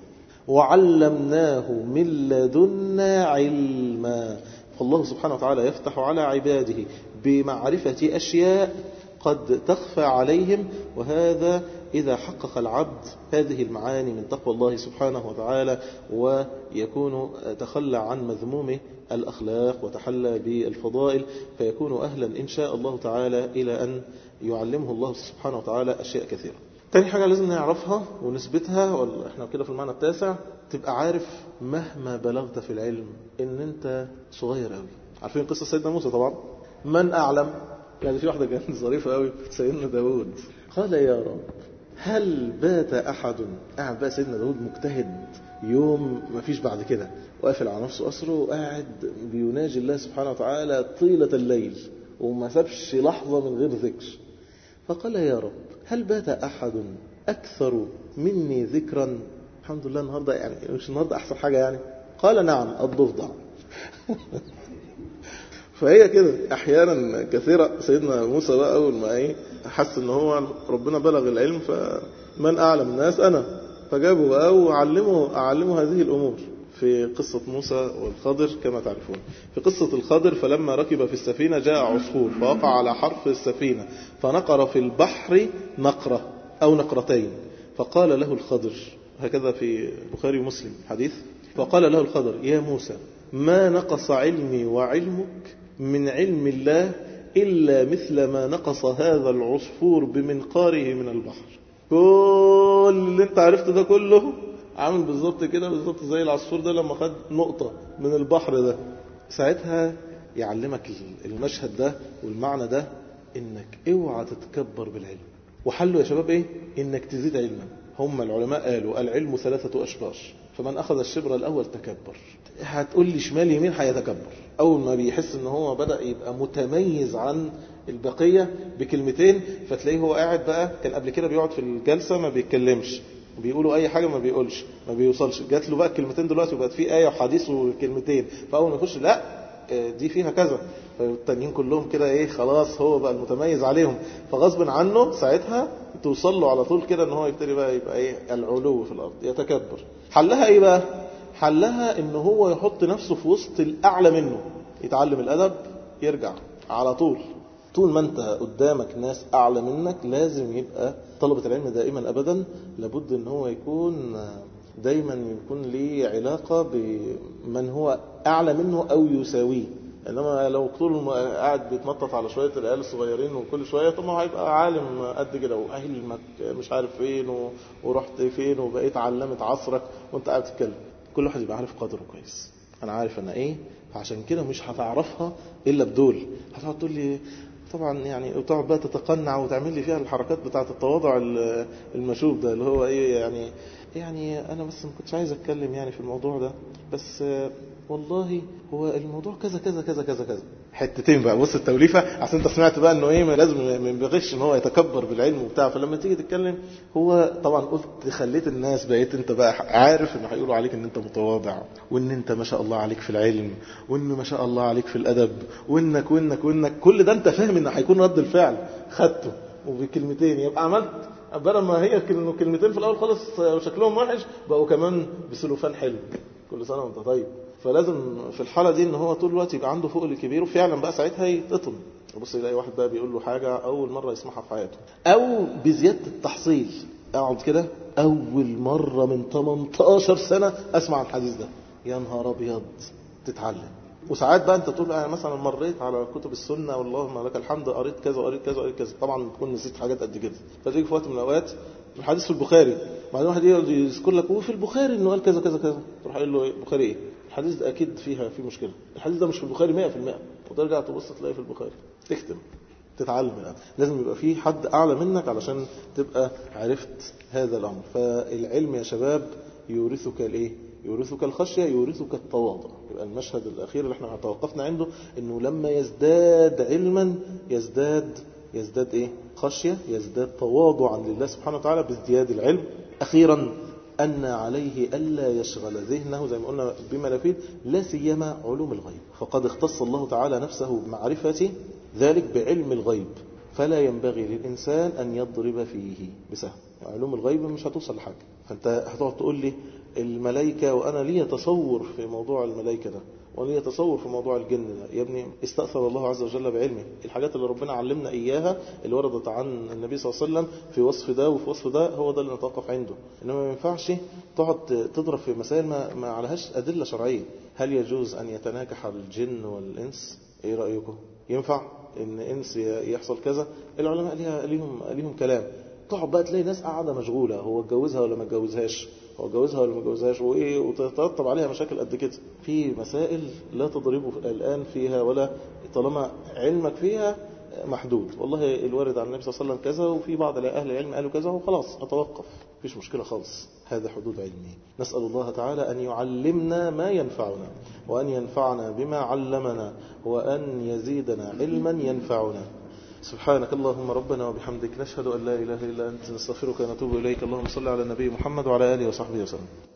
وعلمناه من لدنا علما فالله سبحانه وتعالى يفتح على عباده بمعرفة أشياء قد تخفى عليهم وهذا إذا حقق العبد هذه المعاني من تقوى الله سبحانه وتعالى ويكون تخلى عن مذموم الأخلاق وتحلى بالفضائل فيكون أهلا إن شاء الله تعالى إلى أن يعلمه الله سبحانه وتعالى أشياء كثيرة تاني حاجة لازم نعرفها ونثبتها ولا احنا كده في المعنى التاسع تبقى عارف مهما بلغت في العلم ان انت صغير قوي عارفين قصة سيدنا موسى طبعا من أعلم يعني في واحدة كانت ظريفة قوي سيدنا داود قال يا رب هل بات أحد قاعد بقى سيدنا داود مجتهد يوم ما فيش بعد كده وقافل على نفسه أسره وقاعد بيناجي الله سبحانه وتعالى طيلة الليل وما سابش لحظة من غير ذكر فقال يا رب هل بات أحد أكثر مني ذكرا الحمد لله النهاردة يعني مش النهاردة أحسن حاجة يعني قال نعم الضفدع فهي كده احيانا كثيرة سيدنا موسى بقى اول ما ايه حس ان هو ربنا بلغ العلم فمن اعلم الناس انا فجابوا بقى وعلموا اعلموا هذه الامور في قصة موسى والخضر كما تعرفون في قصة الخضر فلما ركب في السفينة جاء عصفور فوقع على حرف السفينة فنقر في البحر نقرة أو نقرتين فقال له الخضر هكذا في بخاري ومسلم حديث فقال له الخضر يا موسى ما نقص علمي وعلمك من علم الله إلا مثل ما نقص هذا العصفور بمنقاره من البحر كل اللي انت عرفته ده كله عامل بالظبط كده بالظبط زي العصفور ده لما خد نقطة من البحر ده ساعتها يعلمك المشهد ده والمعنى ده انك اوعى تتكبر بالعلم وحله يا شباب ايه انك تزيد علما هم العلماء قالوا العلم ثلاثة أشبار فمن أخذ الشبر الأول تكبر هتقول لي شمال يمين هيتكبر أول ما بيحس إن هو بدأ يبقى متميز عن البقية بكلمتين فتلاقيه هو قاعد بقى كان قبل كده بيقعد في الجلسة ما بيتكلمش بيقولوا اي حاجه ما بيقولش ما بيوصلش جات له بقى الكلمتين دلوقتي وبقت في ايه وحديث وكلمتين فاول ما يخش لا دي فيها كذا فالتانيين كلهم كده ايه خلاص هو بقى المتميز عليهم فغصب عنه ساعتها توصل له على طول كده ان هو يبتدي بقى يبقى ايه العلو في الارض يتكبر حلها ايه بقى حلها ان هو يحط نفسه في وسط الاعلى منه يتعلم الادب يرجع على طول طول ما انت قدامك ناس اعلى منك لازم يبقى طلبة العلم دائما ابدا لابد ان هو يكون دايما يكون ليه علاقة بمن هو اعلى منه او يساويه انما لو طول قاعد بيتنطط على شويه العيال الصغيرين وكل شويه طب ما هيبقى عالم قد كده واهلك مش عارف فين ورحت فين وبقيت علمت عصرك وانت قاعد تتكلم كل واحد يبقى عارف قدره كويس انا عارف انا ايه فعشان كده مش هتعرفها الا بدول هتقعد تقول لي طبعا يعني وتقعد بقى تتقنع وتعمل لي فيها الحركات بتاعه التواضع المشوب ده اللي هو ايه يعني يعني انا بس ما كنتش عايز اتكلم يعني في الموضوع ده بس والله هو الموضوع كذا كذا كذا كذا كذا حتتين بقى بص التوليفه عشان انت سمعت بقى انه ايه لازم ما ينبغيش ان هو يتكبر بالعلم وبتاع فلما تيجي تتكلم هو طبعا قلت خليت الناس بقيت انت بقى عارف ان هيقولوا عليك ان انت متواضع وان انت ما شاء الله عليك في العلم وان ما شاء الله عليك في الادب وانك وانك وانك كل ده انت فاهم ان هيكون رد الفعل خدته وبكلمتين يبقى عملت بدل ما هي كلمتين في الاول خالص وشكلهم وحش بقوا كمان بسلوفان حلو كل سنه وانت طيب فلازم في الحالة دي ان هو طول الوقت يبقى عنده فوق الكبير وفعلا بقى ساعتها يتقطم يبص يلاقي واحد بقى بيقول له حاجة أول مرة يسمعها في حياته أو بزيادة التحصيل أقعد كده أول مرة من 18 سنة أسمع عن الحديث ده يا نهار أبيض تتعلم وساعات بقى انت تقول انا مثلا مريت على كتب السنه واللهم لك الحمد قريت كذا وقريت كذا وقريت كذا طبعا بتكون نسيت حاجات قد كده فتيجي في وقت من الاوقات الحديث في البخاري بعدين واحد يذكر لك وفي البخاري انه قال كذا كذا كذا تروح قايل له البخاري ايه الحديث ده اكيد فيها في مشكله الحديث ده مش في البخاري 100% وترجع تبص تلاقيه في البخاري تختم تتعلم الآن لازم يبقى في حد أعلى منك علشان تبقى عرفت هذا الأمر فالعلم يا شباب يورثك الإيه يورثك الخشية يورثك التواضع يبقى المشهد الأخير اللي احنا توقفنا عنده انه لما يزداد علما يزداد يزداد ايه خشية يزداد تواضعا لله سبحانه وتعالى بازدياد العلم أخيرا أن عليه ألا يشغل ذهنه زي ما قلنا بما لا فيه لا سيما علوم الغيب فقد اختص الله تعالى نفسه بمعرفة ذلك بعلم الغيب فلا ينبغي للإنسان أن يضرب فيه بسهم علوم الغيب مش هتوصل لحاجة فأنت هتقعد تقول لي الملائكة وأنا لي تصور في موضوع الملائكة ده ولي تصور في موضوع الجن ده يا ابني استأثر الله عز وجل بعلمه الحاجات اللي ربنا علمنا إياها اللي وردت عن النبي صلى الله عليه وسلم في وصف ده وفي وصف ده هو ده اللي نتوقف عنده إنما ما ينفعش تقعد تضرب في مسائل ما, ما عليهاش أدلة شرعية هل يجوز أن يتناكح الجن والإنس إيه رأيكم ينفع إن إنس يحصل كذا العلماء ليها ليهم ليهم كلام تقعد بقى تلاقي ناس قاعدة مشغولة هو اتجوزها ولا ما اتجوزهاش هو اتجوزها ولا ما اتجوزهاش وايه وتترتب عليها مشاكل قد كده في مسائل لا تضربه الآن فيها ولا طالما علمك فيها محدود والله الوارد عن النبي صلى الله عليه وسلم كذا وفي بعض أهل العلم قالوا كذا وخلاص أتوقف مفيش مشكلة خالص هذا حدود علمي نسأل الله تعالى أن يعلمنا ما ينفعنا وأن ينفعنا بما علمنا وأن يزيدنا علما ينفعنا سبحانك اللهم ربنا وبحمدك نشهد أن لا إله إلا أنت نستغفرك ونتوب إليك اللهم صل على النبي محمد وعلى آله وصحبه وسلم